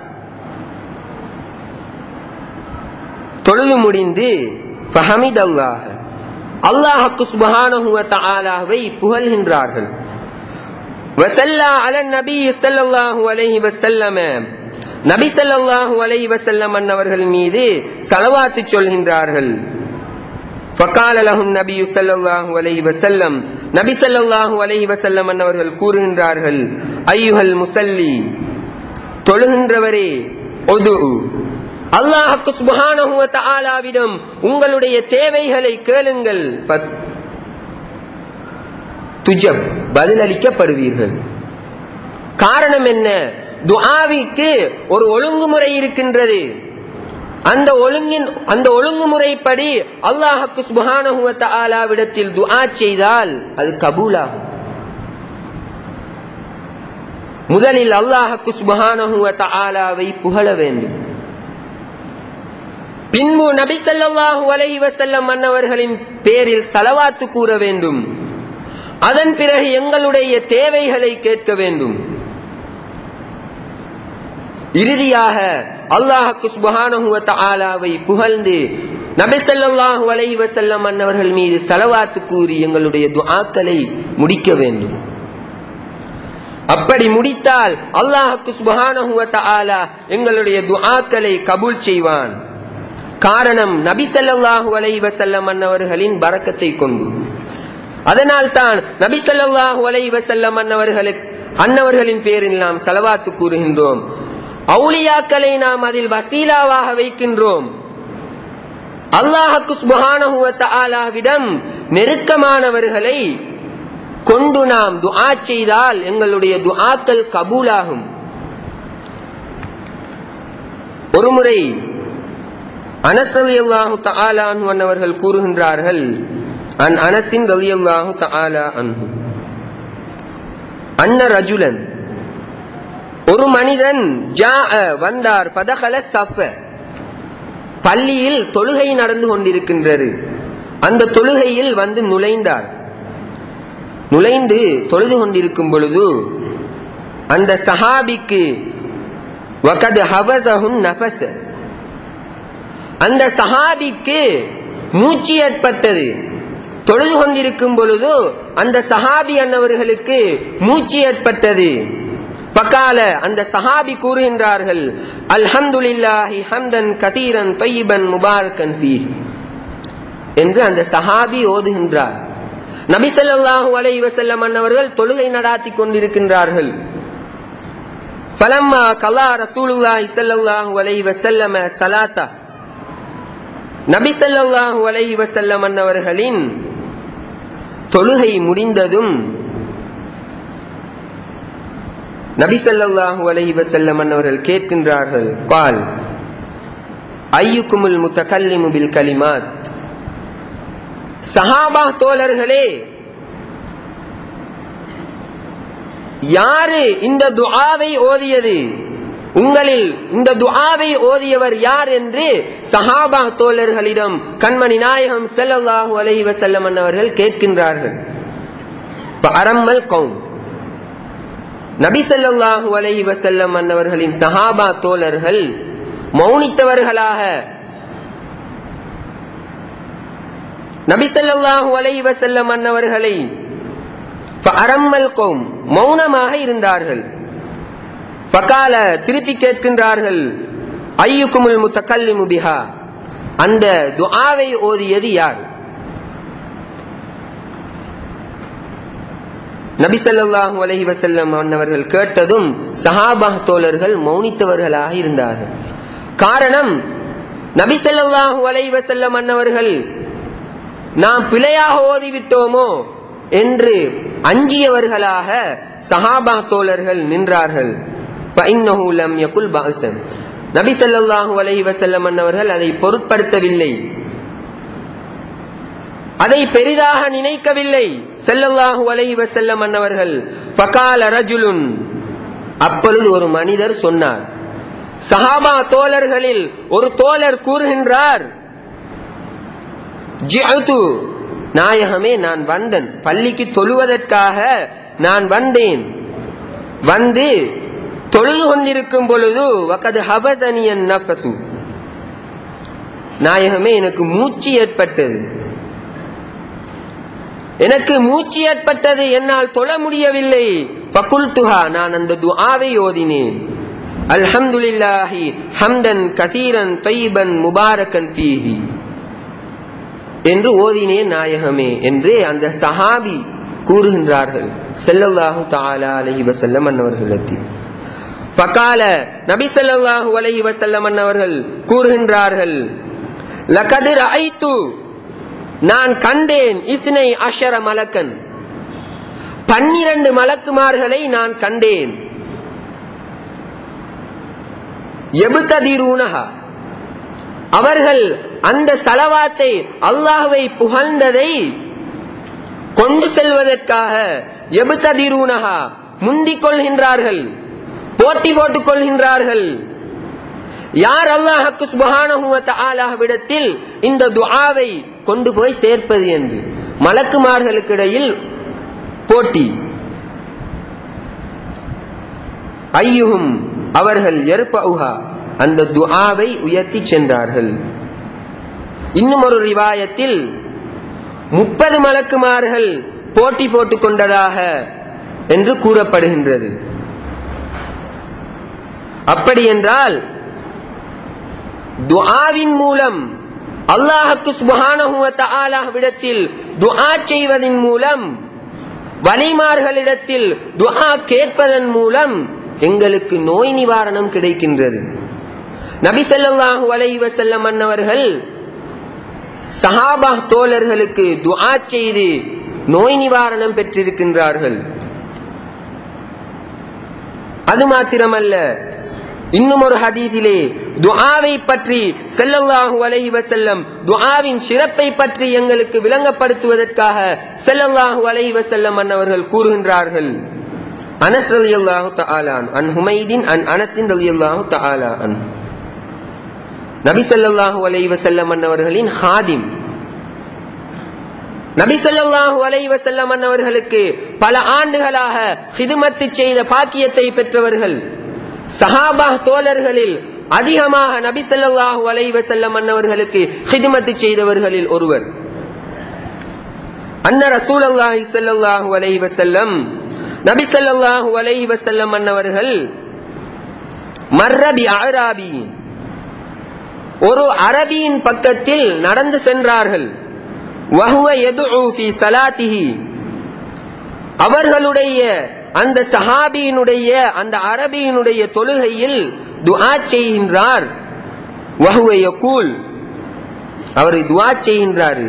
A: தொழுது முடிந்து ஃபஹமித் அல்லாஹ் அல்லாஹ்க்கு சுப்ஹானஹு வ தஆலாவை புகழ்கின்றார்கள் வஸல்லா அலன் நபி ஸல்லல்லாஹு அலைஹி வஸல்லம் நபி ஸல்லல்லாஹு அலைஹி வஸல்லம் அன்னவர்கள் மீது ஸலவாத்து சொல்கின்றார்கள் فقال لهم النبي صلى الله عليه وسلم நபி ஸல்லல்லாஹு அலைஹி வஸல்லம் அன்னவர்கள் கூறுகின்றார்கள் ஐயுஹல் முஸல்லி தொழுகின்றவரே ஒது அல்லாஹ்க்கு சுப்ஹானஹு வ தஆலாவிடம் உங்களுடைய தேவைகளை கேளுங்கள் பத்- துஜப் பதிலளிக்கப்படுவீர்கள் காரணம் என்ன துஆவிக்கு ஒரு ஒழுங்குமுறை இருக்கின்றது அந்த ஒழுங்கின் அந்த ஒழுங்குமுறைப்படி அல்லாஹ்க்கு சுப்ஹானஹு வ தஆலாவிடத்தில் துஆ செய்தால் அது கபூலாகும் முதலில் அல்லாஹ்க்கு சுப்ஹானஹு வ தஆலாவை புகழ வேண்டும் பின்பு நபி ஸல்லல்லாஹு அலைஹி வஸல்லம் அன்னவர்களின் பேரில் ஸலவாத்து கூற வேண்டும் அதன் பிறகு எங்களுடைய தேவைகளை கேட்க வேண்டும் இறுதியாக அல்லாஹ்க்கு சுப்ஹானஹு வ தஆலாவை புகழ்ந்து நபி ஸல்லல்லாஹு அலைஹி வஸல்லம் அன்னவர்கள் மீது ஸலவாத்து கூறி எங்களுடைய துஆக்களை முடிக்க வேண்டும் அப்படி முடித்தால் அல்லாஹ்க்கு சுப்ஹானஹு வ தஆலா எங்களுடைய துஆக்களை கபூல் செய்வான் காரணம் நபி ஸல்லல்லாஹு அலைஹி வஸல்லம் அன்னவர்களின் பரக்கத்தை கொண்டு அதனால் தான் நபி ஸல்லல்லாஹு அலைஹி வஸல்லம் அன்னவர்களுக்கு அன்னவர்களின் பேரில் நாம் ஸலவாத்து கூறுகின்றோம் அவுலியாக்களை நாம் அதில் வசீலாவாக வைக்கின்றோம் அல்லாஹ்க்கு சுப்ஹானஹு வ தஆலாவிடம் நெருக்கமானவர்களை கொண்டு நாம் துஆ செய்தால் எங்களுடைய துஆக்கள் கபூலாகும் ஒருமுறை அனஸ் ரலியல்லாஹு தஆலா அன்ஹு அன்னவர்கள் கூறுகின்றார்கள் அன் அனஸின் ரலியல்லாஹு தஆலா அன்ஹு அன்ன ரஜுலன் ஒரு மனிதன் ஜாஅ வந்தார் பதகல சஃப பள்ளியில் தொழுகை நடந்து கொண்டிருக்கின்றது அந்த தொழுகையில் வந்து நுழைந்தார் நுழைந்து தொழுது கொண்டிருக்கும் பொழுது அந்த சஹாபிக்கு வகது ஹவசஹுன் நபஸ அந்த சஹாபிக்கு மூச்சு ஏற்பட்டது தொழுது கொண்டிருக்கும் பொழுது அந்த சஹாபி அன்னவர்களுக்கு மூச்சு ஏற்பட்டது பக்கால அந்த சஹாபி கூறுகின்றார்கள் அல்ஹம்துலில்லாஹி ஹம்தன் கதீரன் தொய்யிபன் முபாரக்கன் ஃபீ என்று அந்த சஹாபி ஓதுகின்றார் நபி ஸல்லல்லாஹு அலைஹி வஸல்லம் அன்னவர்கள் தொழுகை நடாத்தி கொண்டிருக்கின்றார்கள் ஃபலம்மா கலா ரசூலுல்லாஹி ஸல்லல்லாஹு அலைஹி வஸல்லம் ஸலாத்தா நபி ஸல்லல்லாஹு அலைஹி வஸல்லம் அன்னவர்களின் தொழுகை முடிந்ததும் நபி ஸல்லல்லாஹு அலைஹி வஸல்லம் அன்னவர்கள் கேட்கின்றார்கள் கால் ஐயுக்குமுல் முத்தகல்லிமு பில் கலிமாத் சஹாபா தோழர்களே யாரு இந்த துஆவை ஓதியது உங்களில் இந்த துஆவை ஓதியவர் யார் என்று சஹாபா தோழர்களிடம் கண்மணி நாயகம் ஸல்லல்லாஹு அலைஹி வஸல்லம் அவர்கள் கேட்கின்றார்கள் அரம்மல் கௌம் நபி ஸல்லல்லாஹு அலைஹி வஸல்லம் அன்னவர்களின் சஹாபா தோழர்கள் மௌனித்தவர்களாக நபி ஸல்லல்லாஹு அலைஹி வஸல்லம் அன்னவர்களை அரம்மல் கௌம் மௌனமாக இருந்தார்கள் ஃபகால திருப்பி கேட்கின்றார்கள் ஐயுக்குமுல் முத்தகல்லிமு பிஹா அந்த துஆவை ஓதியது யார் நபி ஸல்லல்லாஹு அலைஹி வஸல்லம் அன்னவர்கள் கேட்டதும் சஹாபா தோழர்கள் மௌனித்தவர்களாக இருந்தார்கள் காரணம் நபி ஸல்லல்லாஹு அலைஹி வஸல்லம் அன்னவர்கள் நாம் பிழையாக ஓதிவிட்டோமோ என்று அஞ்சியவர்களாக சஹாபா தோழர்கள் நின்றார்கள் فإنه لم يقل بأسا நபி ஸல்லல்லாஹு அலைஹி வஸல்லம் அன்னவர்கள் அதை பொருட்படுத்தவில்லை அதை பெரிதாக நினைக்கவில்லை ஸல்லல்லாஹு அலைஹி வஸல்லம் அன்னவர்கள் ஃபகால ரஜுலுன் அப்பொழுது ஒரு மனிதர் சொன்னார் சஹாபா தோழர்களில் ஒரு தோழர் கூறுகின்றார் ஜிஅது நாயகமே நான் வந்தன் பள்ளிக்கு தொழுவதற்காக நான் வந்தேன் வந்து தொழுது கொண்டிருக்கும் பொழுது வகது ஹபசனியன் நஃபசு நாயகமே எனக்கு மூச்சு ஏற்பட்டது எனக்கு மூச்சு ஏற்பட்டது என்னால் தொழ முடியவில்லை பகுல்துஹா நான் அந்த துஆவை ஓதினேன் அல்ஹம்துலில்லாஹி ஹம்தன் கசீரன் தைபன் முபாரக்கன் பீஹி என்று ஓதினேன் நாயகமே என்று அந்த சஹாபி கூறுகின்றார்கள் செல்லல்லாஹு தாலா அலஹி வசல்லம் அன்னவர்களிடத்தில் பக்கால நபி ஸல்லல்லாஹு அலைஹி வஸல்லம் அன்னவர்கள் கூறுகின்றார்கள் லகது ரஐத்து நான் கண்டேன் இஸ்னை அஷர மலக்கன் பன்னிரண்டு மலக்குமார்களை நான் கண்டேன் எபுததிரூனஹா அவர்கள் அந்த சலவாத்தை அல்லாஹ்வை புகழ்ந்ததை கொண்டு செல்வதற்காக எபுததிரூனஹா முந்திக் கொள்கின்றார்கள் போட்டி போட்டுக் கொள்கின்றார்கள் யார் அல்லாஹுக்கு சுபஹானஹு வ தஆலாவிடத்தில் இந்த துஆவை கொண்டு போய் சேர்ப்பது என்று மலக்குமார்களுக்கு இடையில் போட்டி ஐயுகும் அவர்கள் எருப்பவுஹா அந்த துஆவை உயர்த்தி சென்றார்கள் இன்னும் ஒரு ரிவாயத்தில் முப்பது மலக்குமார்கள் போட்டி போட்டுக் கொண்டதாக என்று கூறப்படுகின்றது அப்படி என்றால் துஆவின் மூலம் அல்லாஹுக்கு சுபஹானஹு வ தஆலாவிடத்தில் துஆ செய்வதன் மூலம் வலிமார்களிடத்தில் துஆ கேட்பதன் மூலம் எங்களுக்கு நோய் நிவாரணம் கிடைக்கின்றது நபி ஸல்லல்லாஹு அலைஹி வஸல்லம் அன்னவர்கள் சஹாபா தோழர்களுக்கு துஆ செய்து நோய் நிவாரணம் பெற்றிருக்கின்றார்கள் அது மாத்திரமல்ல இன்னும் ஒரு ஹதீஸிலே துஆவை பற்றி ஸல்லல்லாஹு அலைஹி வஸல்லம் துஆவின் சிறப்பை பற்றி எங்களுக்கு விளங்கப்படுத்துவதற்காக ஸல்லல்லாஹு அலைஹி வஸல்லம் அன்னவர்கள் கூறுகின்றார்கள் அனஸ் ரலியல்லாஹு தஆலா அன் ஹுமைதின் அன் அனஸின் ரலியல்லாஹு தஆலா அன் நபி ஸல்லல்லாஹு அலைஹி வஸல்லம் அன்னவர்களின் ஹாதிம் நபி ஸல்லல்லாஹு அலைஹி வஸல்லம் அன்னவர்களுக்கு பல ஆண்டுகளாக ஹிதுமத்து செய்த பாக்கியத்தை பெற்றவர்கள் சஹாபா தோழர்களில் அதிகமாக நபி ஸல்லல்லாஹு அலைஹி வஸல்லம் அன்னவர்களுக்கு ஹிதுமத்து செய்தவர்களில் ஒருவர் அன்ன ரசூலுல்லாஹி ஸல்லல்லாஹு அலைஹி வஸல்லம் நபி ஸல்லல்லாஹு அலைஹி வஸல்லம் அன்னவர்கள் மர்ர பி அராபி ஒரு அரபியின் பக்கத்தில் நடந்து சென்றார்கள் வஹுவ யதுஉ ஃபி ஸலாத்திஹி அவர்களுடைய அந்த சஹாபியினுடைய அந்த அரபியினுடைய தொழுகையில் துஆ செய்கின்றார் வஹுவ யகூல் அவர் துஆ செய்கின்றார்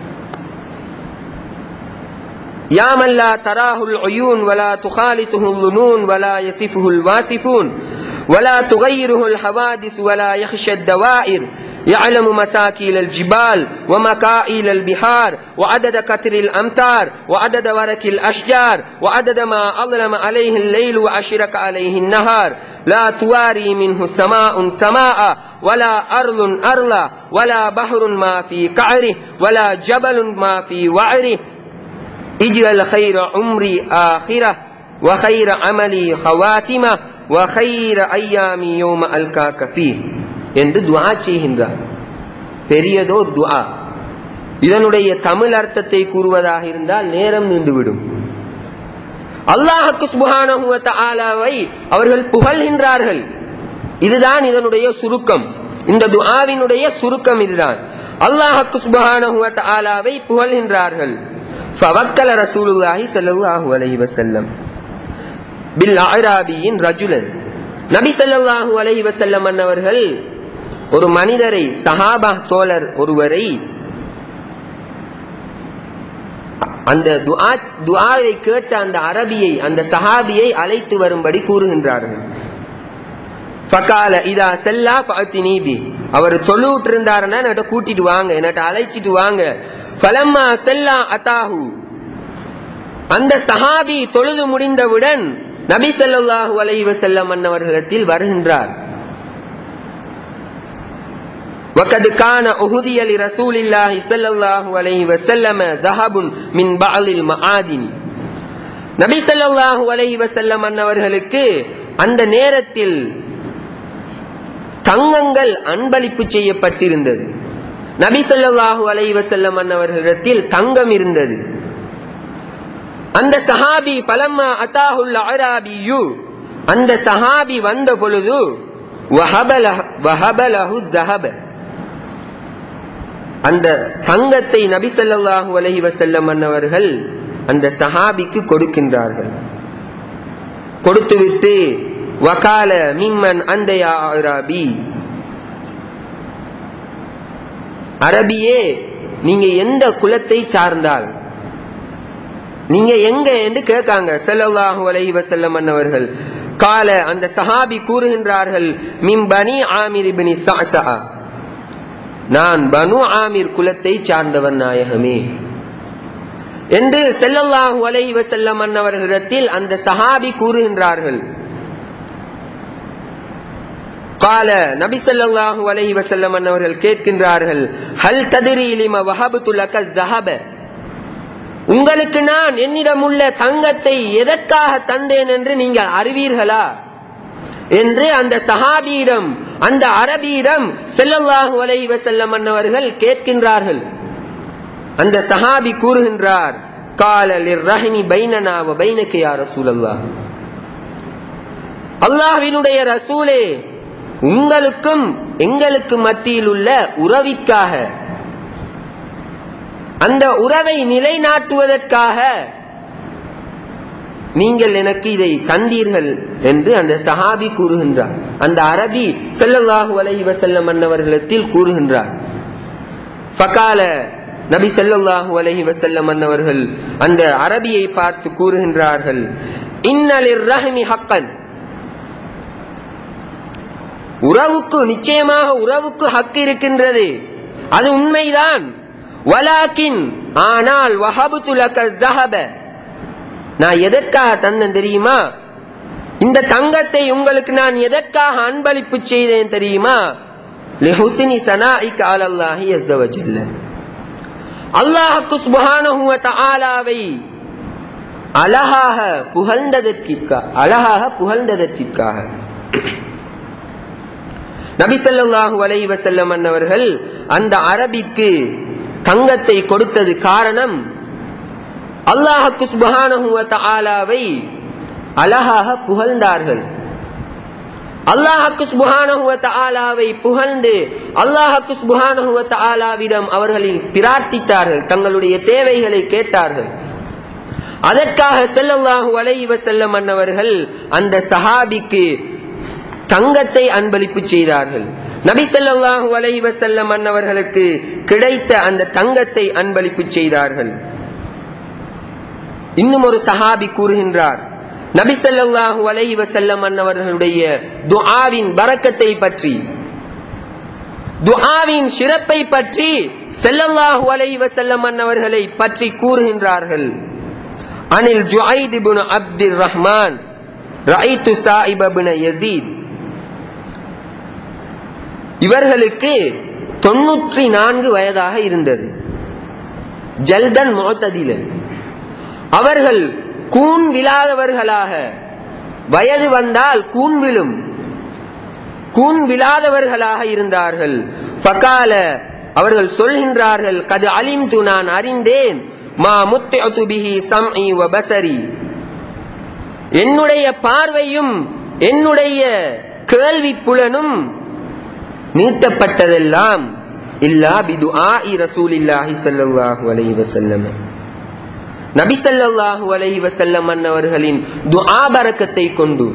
A: يا من لا تراه العيون ولا تخالطه الظنون ولا يصفه الواصفون ولا تغيره الحوادث ولا يخشى الدوائر يعلم مساكيل الجبال ومكائل البحار وعدد كتر الأمتار وعدد ورك الأشجار وعدد ما أظلم عليه الليل وأشرك عليه النهار لا تواري منه سماء سماء ولا أرض أرضا ولا بحر ما في قعره ولا جبل ما في وعره اجعل خير عمري آخرة وخير عملي خواتمة وخير أيامي يوم ألقاك فيه என்று துஆ செய்கின்றார் பெரியதோர் துஆ இதனுடைய தமிழ் அர்த்தத்தை கூறுவதாக இருந்தால் நேரம் நின்றுவிடும் அல்லாஹுக்கு சுபஹானஹு வ தஆலாவை அவர்கள் புகழ்கின்றார்கள் இதுதான் இதனுடைய சுருக்கம் இந்த துஆவினுடைய சுருக்கம் இதுதான் அல்லாஹுக்கு சுபஹானஹு வ தஆலாவை புகழ்கின்றார்கள் ஃபவக்கல ரசூலுல்லாஹி ஸல்லல்லாஹு அலைஹி வஸல்லம் பில் அராபியின் ரஜுலன் நபி ஸல்லல்லாஹு அலைஹி வஸல்லம் அன்னவர்கள் ஒரு மனிதரை சஹாபா தோழர் ஒருவரை அந்த துஆ துஆவை கேட்ட அந்த அரபியை அந்த சஹாபியை அழைத்து வரும்படி கூறுகின்றார்கள் ஃபகால இதா செல்லா பாத்தினி பி அவர் தொழுவிட்டு இருந்தாருன்னா என்கிட்ட கூட்டிட்டு வாங்க என்கிட்ட அழைச்சிட்டு வாங்க பலம்மா செல்லா அத்தாஹு அந்த சஹாபி தொழுது முடிந்தவுடன் நபி ஸல்லல்லாஹு அலைஹி வஸல்லம் அன்னவர்களிடத்தில் வருகின்றார் وقد كان أهدي لرسول الله صلى الله عليه وسلم ذهب من بعض المعادن நபி ஸல்லல்லாஹு அலைஹி வஸல்லம் அன்னவர்களுக்கு அந்த நேரத்தில் தங்கங்கள் அன்பளிப்பு செய்யப்பட்டிருந்தது நபி ஸல்லல்லாஹு அலைஹி வஸல்லம் அன்னவர்களிடத்தில் தங்கம் இருந்தது அந்த சஹாபி பலம்மா அத்தாஹுல் அராபியு அந்த சஹாபி வந்த பொழுது வஹபலஹ- வஹபலஹு ஸஹப. அந்த தங்கத்தை நபி ஸல்லல்லாஹு அலைஹி வஸல்லம் அன்னவர்கள் அந்த சஹாபிக்கு கொடுக்கின்றார்கள் கொடுத்துவிட்டு வகால மிம்மன் அந்த யா அராபி அரபியே நீங்க எந்த குலத்தை சார்ந்தால் நீங்க எங்க என்று கேட்காங்க ஸல்லல்லாஹு அலைஹி வஸல்லம் அன்னவர்கள் கால அந்த சஹாபி கூறுகின்றார்கள் மிம் பனி ஆமிர் இப்னி ஸஅஸஅ நான் பனு ஆமிர் குலத்தை சார்ந்தவன் நாயகமே என்று ஸல்லல்லாஹு அலைஹி வஸல்லம் அன்னவர்களிடத்தில் அந்த சஹாபி கூறுகின்றார்கள் கால நபி ஸல்லல்லாஹு அலைஹி வஸல்லம் அன்னவர்கள் கேட்கின்றார்கள் ஹல் தத்ரி லிம வஹபது லக ஸஹப உங்களுக்கு நான் என்னிடம் உள்ள தங்கத்தை எதற்காக தந்தேன் என்று நீங்கள் அறிவீர்களா என்று அந்த சஹாபியிடம் அந்த அரபியிடம் ஸல்லல்லாஹு அலைஹி வஸல்லம் அன்னவர்கள் கேட்கின்றார்கள் அந்த சஹாபி கூறுகின்றார் கால லிர்ரஹ்மி பைனனா வ பைனக யா ரசூலல்லாஹ் அல்லாஹ்வினுடைய ரசூலே உங்களுக்கும் எங்களுக்கு மத்தியில் உள்ள உறவிற்காக அந்த உறவை நிலைநாட்டுவதற்காக நீங்கள் எனக்கு இதை தந்தீர்கள் என்று அந்த சஹாபி கூறுகின்றார் அந்த அரபி ஸல்லல்லாஹு அலைஹி வஸல்லம் அன்னவர்களிடத்தில் கூறுகின்றார் ஃபகால நபி ஸல்லல்லாஹு அலைஹி வஸல்லம் அன்னவர்கள் அந்த அரபியை பார்த்து கூறுகின்றார்கள் இன்னலிர் ரஹ்மி ஹக்கன் உறவுக்கு நிச்சயமாக உறவுக்கு ஹக்கு இருக்கின்றது அது உண்மைதான் வலாக்கின் ஆனால் வஹபுத்து லக ஸஹப நான் எதற்காக தந்தேன் தெரியுமா இந்த தங்கத்தை உங்களுக்கு நான் எதற்காக அன்பளிப்பு செய்தேன் தெரியுமா லிஹுஸ்னி சனாஇக அலல்லாஹி அஸ்ஸ வஜல்ல அல்லாஹ்க்கு சுப்ஹானஹு வ தஆலாவை அழகாக புகழ்ந்ததற்காக அழகாக புகழ்ந்ததற்காக நபி ஸல்லல்லாஹு அலைஹி வஸல்லம் அன்னவர்கள் அந்த அரபிக்கு தங்கத்தை கொடுத்தது காரணம் அல்லாஹ்க்கு சுப்ஹானஹு வ தஆலாவை அழகாக புகழ்ந்தார்கள் அல்லாஹ்க்கு சுப்ஹானஹு வ தஆலாவை புகழ்ந்து அல்லாஹ்க்கு சுப்ஹானஹு வ தஆலாவிடம் அவர்களில் பிரார்த்தித்தார்கள் தங்களுடைய தேவைகளை கேட்டார்கள் அதற்காக ஸல்லல்லாஹு அலைஹி வஸல்லம் அன்னவர்கள் அந்த சஹாபிக்கு தங்கத்தை அன்பளிப்பு செய்தார்கள் நபி ஸல்லல்லாஹு அலைஹி வஸல்லம் அன்னவர்களுக்கு கிடைத்த அந்த தங்கத்தை அன்பளிப்பு செய்தார்கள் இன்னும் ஒரு சஹாபி கூறுகின்றார் நபி ஸல்லல்லாஹு அலைஹி வஸல்லம் அன்னவர்களுடைய துஆவின் பரக்கத்தை பற்றி துஆவின் சிறப்பை பற்றி ஸல்லல்லாஹு அலைஹி வஸல்லம் அன்னவர்களை பற்றி கூறுகின்றார்கள் அனில் ஜுஐத் இப்னு அப்துர் ரஹ்மான் ரஐத்து சாயிப் இப்னு யஸீத் இவர்களுக்கு தொன்னூற்றி நான்கு வயதாக இருந்தது ஜல்தன் மோத்ததிலன் அவர்கள் கூன் விழாதவர்களாக வயது வந்தால் கூன் விழும் கூன் விழாதவர்களாக இருந்தார்கள் பகால அவர்கள் சொல்கின்றார்கள் கது அலிம்து நான் அறிந்தேன் மா முத்து பிஹி சம்இ வ பசரி என்னுடைய பார்வையும் என்னுடைய கேள்வி புலனும் நீட்டப்பட்டதெல்லாம் இல்லா பிது ஆஇ ரசூலில்லாஹி ஸல்லல்லாஹு அலைஹி வஸல்லம் நபி ஸல்லல்லாஹு அலைஹி வஸல்லம் அன்னவர்களின் துஆ பரக்கத்தை கொண்டு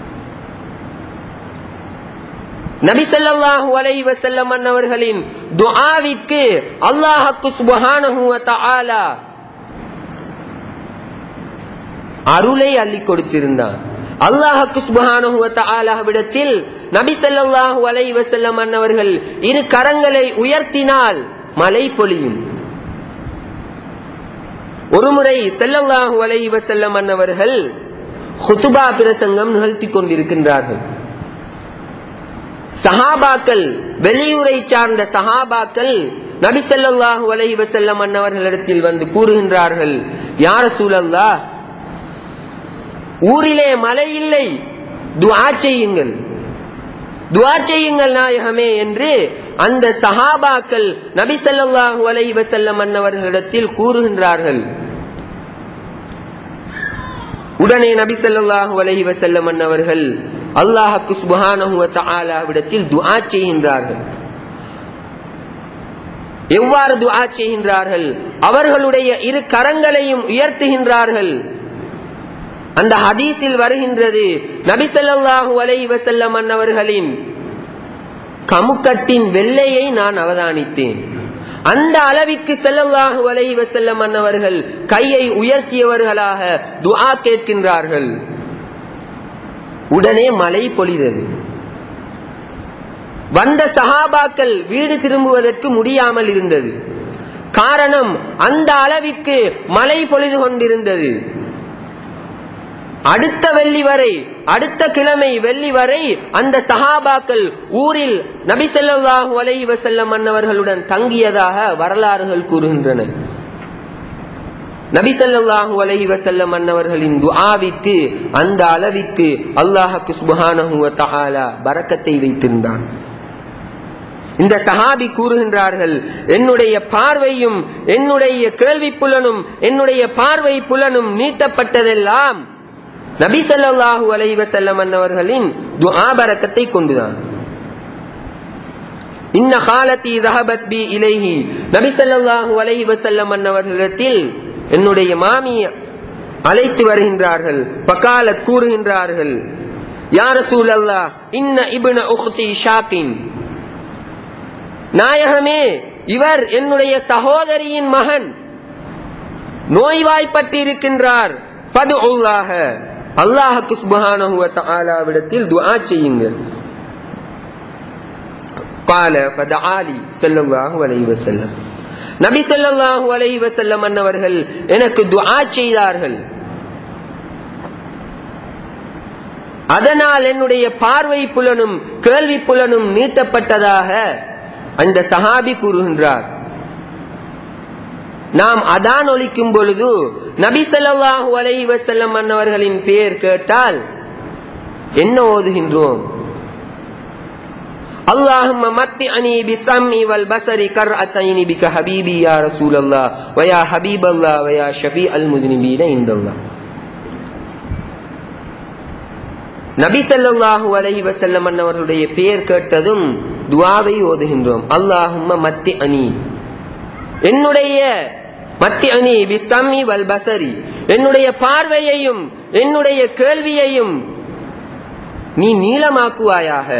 A: நபி ஸல்லல்லாஹு அலைஹி வஸல்லம் அன்னவர்களின் துஆவிற்கு அல்லாஹ்க்கு சுப்ஹானஹு வ தஆலா அருளை அள்ளி கொடுத்திருந்தான் அல்லாஹ்க்கு சுப்ஹானஹு வ தஆலாவிடத்தில் நபி ஸல்லல்லாஹு அலைஹி வஸல்லம் அன்னவர்கள் இரு கரங்களை உயர்த்தினால் மழை பொழியும் ஒருமுறை ஸல்லல்லாஹு அலைஹி வஸல்லம் அன்னவர்கள் ஹுதுபா பிரசங்கம் நிகழ்த்தி கொண்டிருக்கின்றார்கள் சஹாபாக்கள் வெளியூரை சார்ந்த சஹாபாக்கள் நபி ஸல்லல்லாஹு அலைஹி வஸல்லம் அன்னவர்களிடத்தில் வந்து கூறுகின்றார்கள் யார் ரசூலல்லாஹ் ஊரிலே மழை இல்லை துஆ செய்யுங்கள் துஆ செய்யுங்கள் நாயகமே என்று அந்த சஹாபாக்கள் நபி ஸல்லல்லாஹு அலைஹி வஸல்லம் அன்னவர்களிடத்தில் கூறுகின்றார்கள் உடனே நபி ஸல்லல்லாஹு அலைஹி வஸல்லம் அன்னவர்கள் அல்லாஹ்க்கு சுப்ஹானஹு வ தஆலாவிடத்தில் துஆ செய்கின்றார்கள் எவ்வாறு துஆ செய்கின்றார்கள் அவர்களுடைய இரு கரங்களையும் உயர்த்துகின்றார்கள் அந்த ஹதீஸில் வருகின்றது நபி ஸல்லல்லாஹு அலைஹி வஸல்லம் அன்னவர்களின் கமுக்கட்டின் வெள்ளையை நான் அவதானித்தேன் அந்த அளவிற்கு ஸல்லல்லாஹு அலைஹி வஸல்லம் அன்னவர்கள் கையை உயர்த்தியவர்களாக துஆ கேட்கின்றார்கள் உடனே மழை பொழிதது வந்த சஹாபாக்கள் வீடு திரும்புவதற்கு முடியாமல் இருந்தது காரணம் அந்த அளவிற்கு மழை பொழிது கொண்டிருந்தது அடுத்த வெள்ளி வரை அடுத்த கிழமை வெள்ளி வரை அந்த சஹாபாக்கள் ஊரில் நபி ஸல்லல்லாஹு அலைஹி வஸல்லம் அன்னவர்களுடன் தங்கியதாக வரலாறுகள் கூறுகின்றன நபி ஸல்லல்லாஹு அலைஹி வஸல்லம் அன்னவர்களின் துஆவிற்கு அந்த அளவிற்கு அல்லாஹ்க்கு சுப்ஹானஹு வ தஆலா பரக்கத்தை வைத்திருந்தான் இந்த சஹாபி கூறுகின்றார்கள் என்னுடைய பார்வையும் என்னுடைய கேள்வி புலனும் என்னுடைய பார்வை புலனும் நீட்டப்பட்டதெல்லாம் நபி ஸல்லல்லாஹு அலைஹி வஸல்லம் அன்னவர்களின் துஆ பரக்கத்தை கொண்டுதான் இன்ன காலத்தி தஹபத் பி இலைஹி நபி ஸல்லல்லாஹு அலைஹி வஸல்லம் அன்னவர்களிடத்தில் என்னுடைய மாமி அழைத்து வருகின்றார்கள் பகாலத் கூறுகின்றார்கள் யா ரசூலல்லாஹ் இன்ன இப்ன உக்தி ஷாக்கின் நாயகமே இவர் என்னுடைய சகோதரியின் மகன் நோய்வாய்ப்பட்டு இருக்கின்றார் பது அல்லாஹ அல்லாஹுக்கு சுபஹானஹு வ தஆலாவிடத்தில் துஆ செய்யுங்கள் قال فدعالي صلى الله عليه وسلم நபி ஸல்லல்லாஹு அலைஹி வஸல்லம் அன்னவர்கள் எனக்கு துஆ செய்தார்கள் அதனால் என்னுடைய பார்வை புலனும் கேள்வி புலனும் நீட்டப்பட்டதாக அந்த சஹாபி கூறுகின்றார் நாம் அதான் ஒலிக்கும் பொழுது நபி ஸல்லல்லாஹு அலைஹி வஸல்லம் அன்னவர்களின் பெயர் கேட்டால் என்ன ஓதுகின்றோம் اللهم متعني بالسمع والبصر كرأتين بك حبيبي يا رسول الله ويا حبيب الله ويا شفيع المذنبين عند الله நபி ஸல்லல்லாஹு அலைஹி வஸல்லம் அன்னவர்களுடைய பெயர் கேட்டதும் துஆவை ஓதுகின்றோம் அல்லாஹும்ம மத்தி அனி என்னுடைய மத்தி அனி பிசம்மி வல் பசரி என்னுடைய பார்வையையும் என்னுடைய கேள்வியையும் நீ நீளமாக்குவாயாக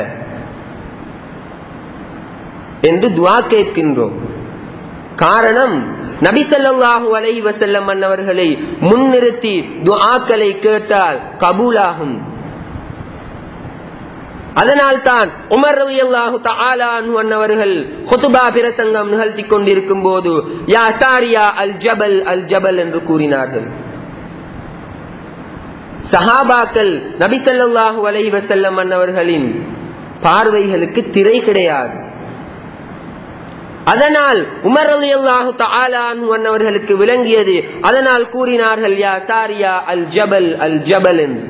A: என்று துஆ கேட்கின்றோம் காரணம் நபி ஸல்லல்லாஹு அலைஹி வஸல்லம் அன்னவர்களை முன்னிறுத்தி துஆக்களை கேட்டால் கபூலாகும் அதனால் தான் உமர் ரலியல்லாஹு தஆலா அன்ஹு அன்னவர்கள் ஹுதுபா பிரசங்கம் நிகழ்த்தி கொண்டிருக்கும் போது யா சாரியா அல் ஜபல் அல் ஜபல் என்று கூறினார்கள் சஹாபாக்கள் நபி ஸல்லல்லாஹு அலைஹி வஸல்லம் அன்னவர்களின் பார்வைகளுக்கு திரை கிடையாது அதனால் உமர் ரலியல்லாஹு தஆலா அன்ஹு அன்னவர்களுக்கு விளங்கியது அதனால் கூறினார்கள் யா சாரியா அல் ஜபல் அல் ஜபல் என்று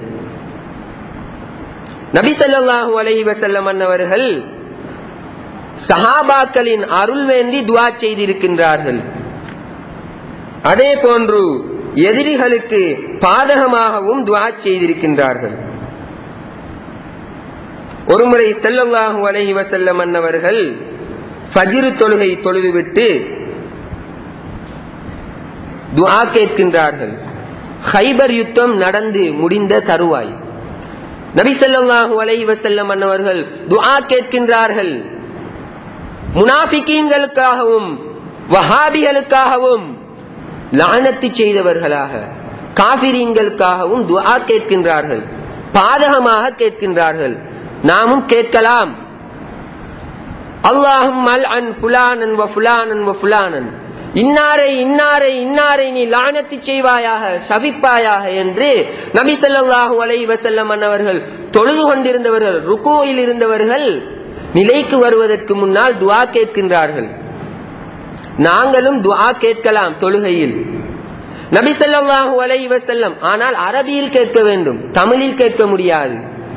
A: நபி ஸல்லல்லாஹு அலைஹி வஸல்லம் அன்னவர்கள் சஹாபாக்களின் அருள் வேண்டி துஆ செய்திருக்கின்றார்கள் அதே போன்று எதிரிகளுக்கு பாதகமாகவும் துஆ செய்திருக்கின்றார்கள் ஒருமுறை ஸல்லல்லாஹு அலைஹி வஸல்லம் அன்னவர்கள் ஃபஜ்ர் தொழுகை தொழுதுவிட்டு துஆ கேட்கின்றார்கள் ஹைபர் யுத்தம் நடந்து முடிந்த தருவாய் நபி ஸல்லல்லாஹு அலைஹி வஸல்லம் அன்னவர்கள் துஆ கேட்கின்றார்கள் முனாஃபிகீன்களுக்காகவும் வஹாபிகளுக்காகவும் லானத்து செய்தவர்களாக காபிரீன்களுக்காகவும் துஆ கேட்கின்றார்கள் பாதகமாக கேட்கின்றார்கள் நாமும் கேட்கலாம் அல்லாஹும் அல் அன் புலானன் வ புலானன் வ புலானன் இன்னாரை இன்னாரை இன்னாரை நீ லானத்து செய்வாயாக சபிப்பாயாக என்று நபி ஸல்லல்லாஹு அலைஹி வஸல்லம் அன்னவர்கள் தொழுது கொண்டிருந்தவர்கள் ருகூயில் இருந்தவர்கள் நிலைக்கு வருவதற்கு முன்னால் துஆ கேட்கின்றார்கள் நாங்களும் துஆ கேட்கலாம் தொழுகையில் நபி ஸல்லல்லாஹு அலைஹி வஸல்லம் ஆனால் அரபியில் கேட்க வேண்டும் தமிழில் கேட்க முடியாது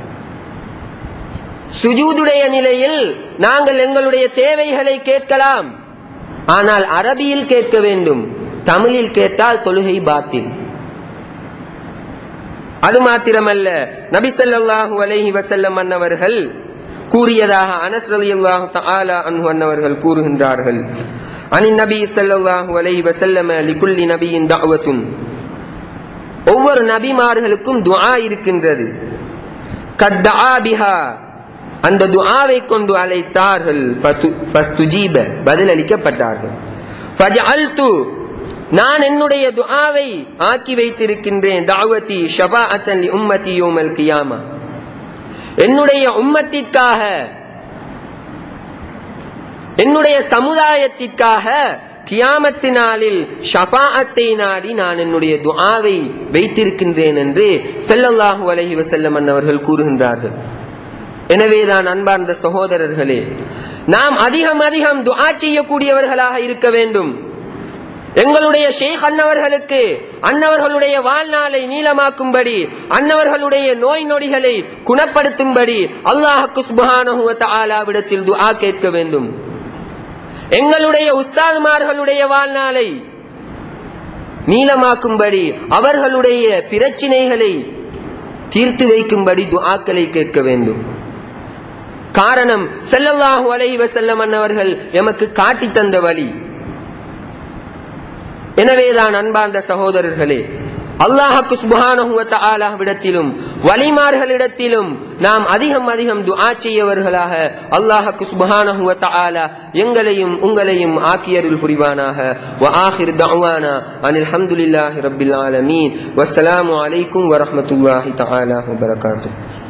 A: சுஜூதுடைய நிலையில் நாங்கள் எங்களுடைய தேவைகளை கேட்கலாம் ஆனால் அரபியில் கேட்க வேண்டும் தமிழில் கேட்டால் தொழுகை பாத்தில் அது மாத்திரமல்ல நபி ஸல்லல்லாஹு அலைஹி வஸல்லம் அன்னவர்கள் கூறியதாக அனஸ் ரலியல்லாஹு தஆலா அன்ஹு அன்னவர்கள் கூறுகின்றார்கள் அனி நபி ஸல்லல்லாஹு அலைஹி வஸல்லம் லிகுல்லி நபியின் தஅவத்துன் ஒவ்வொரு நபிமார்களுக்கும் துஆ இருக்கின்றது கத்தஆ பிஹா அந்த துஆவை கொண்டு அழைத்தார்கள் ஃபது- ஃபஸ்துஜீப பதிலளிக்கப்பட்டார்கள் ஃபஜஅல்து நான் என்னுடைய துஆவை ஆக்கி வைத்திருக்கின்றேன் தாவதி ஷபாஅத்தன் லி உம்மதி யௌமல் கியாமா என்னுடைய உம்மத்திற்காக என்னுடைய சமுதாயத்திற்காக கியாமத்து நாளில் ஷபாஅத்தை நாடி நான் என்னுடைய துஆவை வைத்திருக்கின்றேன் என்று ஸல்லல்லாஹு அலைஹி வஸல்லம் அன்னவர்கள் கூறுகின்றார்கள் எனவேதான் அன்பார்ந்த சகோதரர்களே நாம் அதிகம் அதிகம் துஆ செய்யக்கூடியவர்களாக இருக்க வேண்டும் எங்களுடைய ஷேக் அன்னவர்களுக்கு அன்னவர்களுடைய வாழ்நாளை நீளமாக்கும்படி அன்னவர்களுடைய நோய் நொடிகளை குணப்படுத்தும்படி அல்லாஹுக்கு சுபஹானஹு வ தஆலாவிடத்தில் துஆ கேட்க வேண்டும் எங்களுடைய உஸ்தாதுமார்களுடைய வாழ்நாளை நீளமாக்கும்படி அவர்களுடைய பிரச்சினைகளை தீர்த்து வைக்கும்படி துஆக்களை கேட்க வேண்டும் காரணம் ஸல்லல்லாஹு அலைஹி வஸல்லம் அன்னவர்கள் எமக்கு காட்டி தந்த வழி எனவேதான் அன்பார்ந்த சகோதரர்களே அல்லாஹுக்கு சுபஹானஹு வ தஆலாவிடத்திலும் வலிமார்களிடத்திலும் நாம் அதிகம் அதிகம் துஆ செய்யவர்களாக அல்லாஹுக்கு சுபஹானஹு வ தஆலா எங்களையும் உங்களையும் ஆக்கியருள் புரிவானாக வ ஆகிர் தஅவானா அனில் ஹம்துலில்லாஹி ரப்பில் ஆலமீன் வஸ்ஸலாமு அலைக்கும் வ ரஹ்மத்துல்லாஹி தஆலா வ பரகாத்துஹு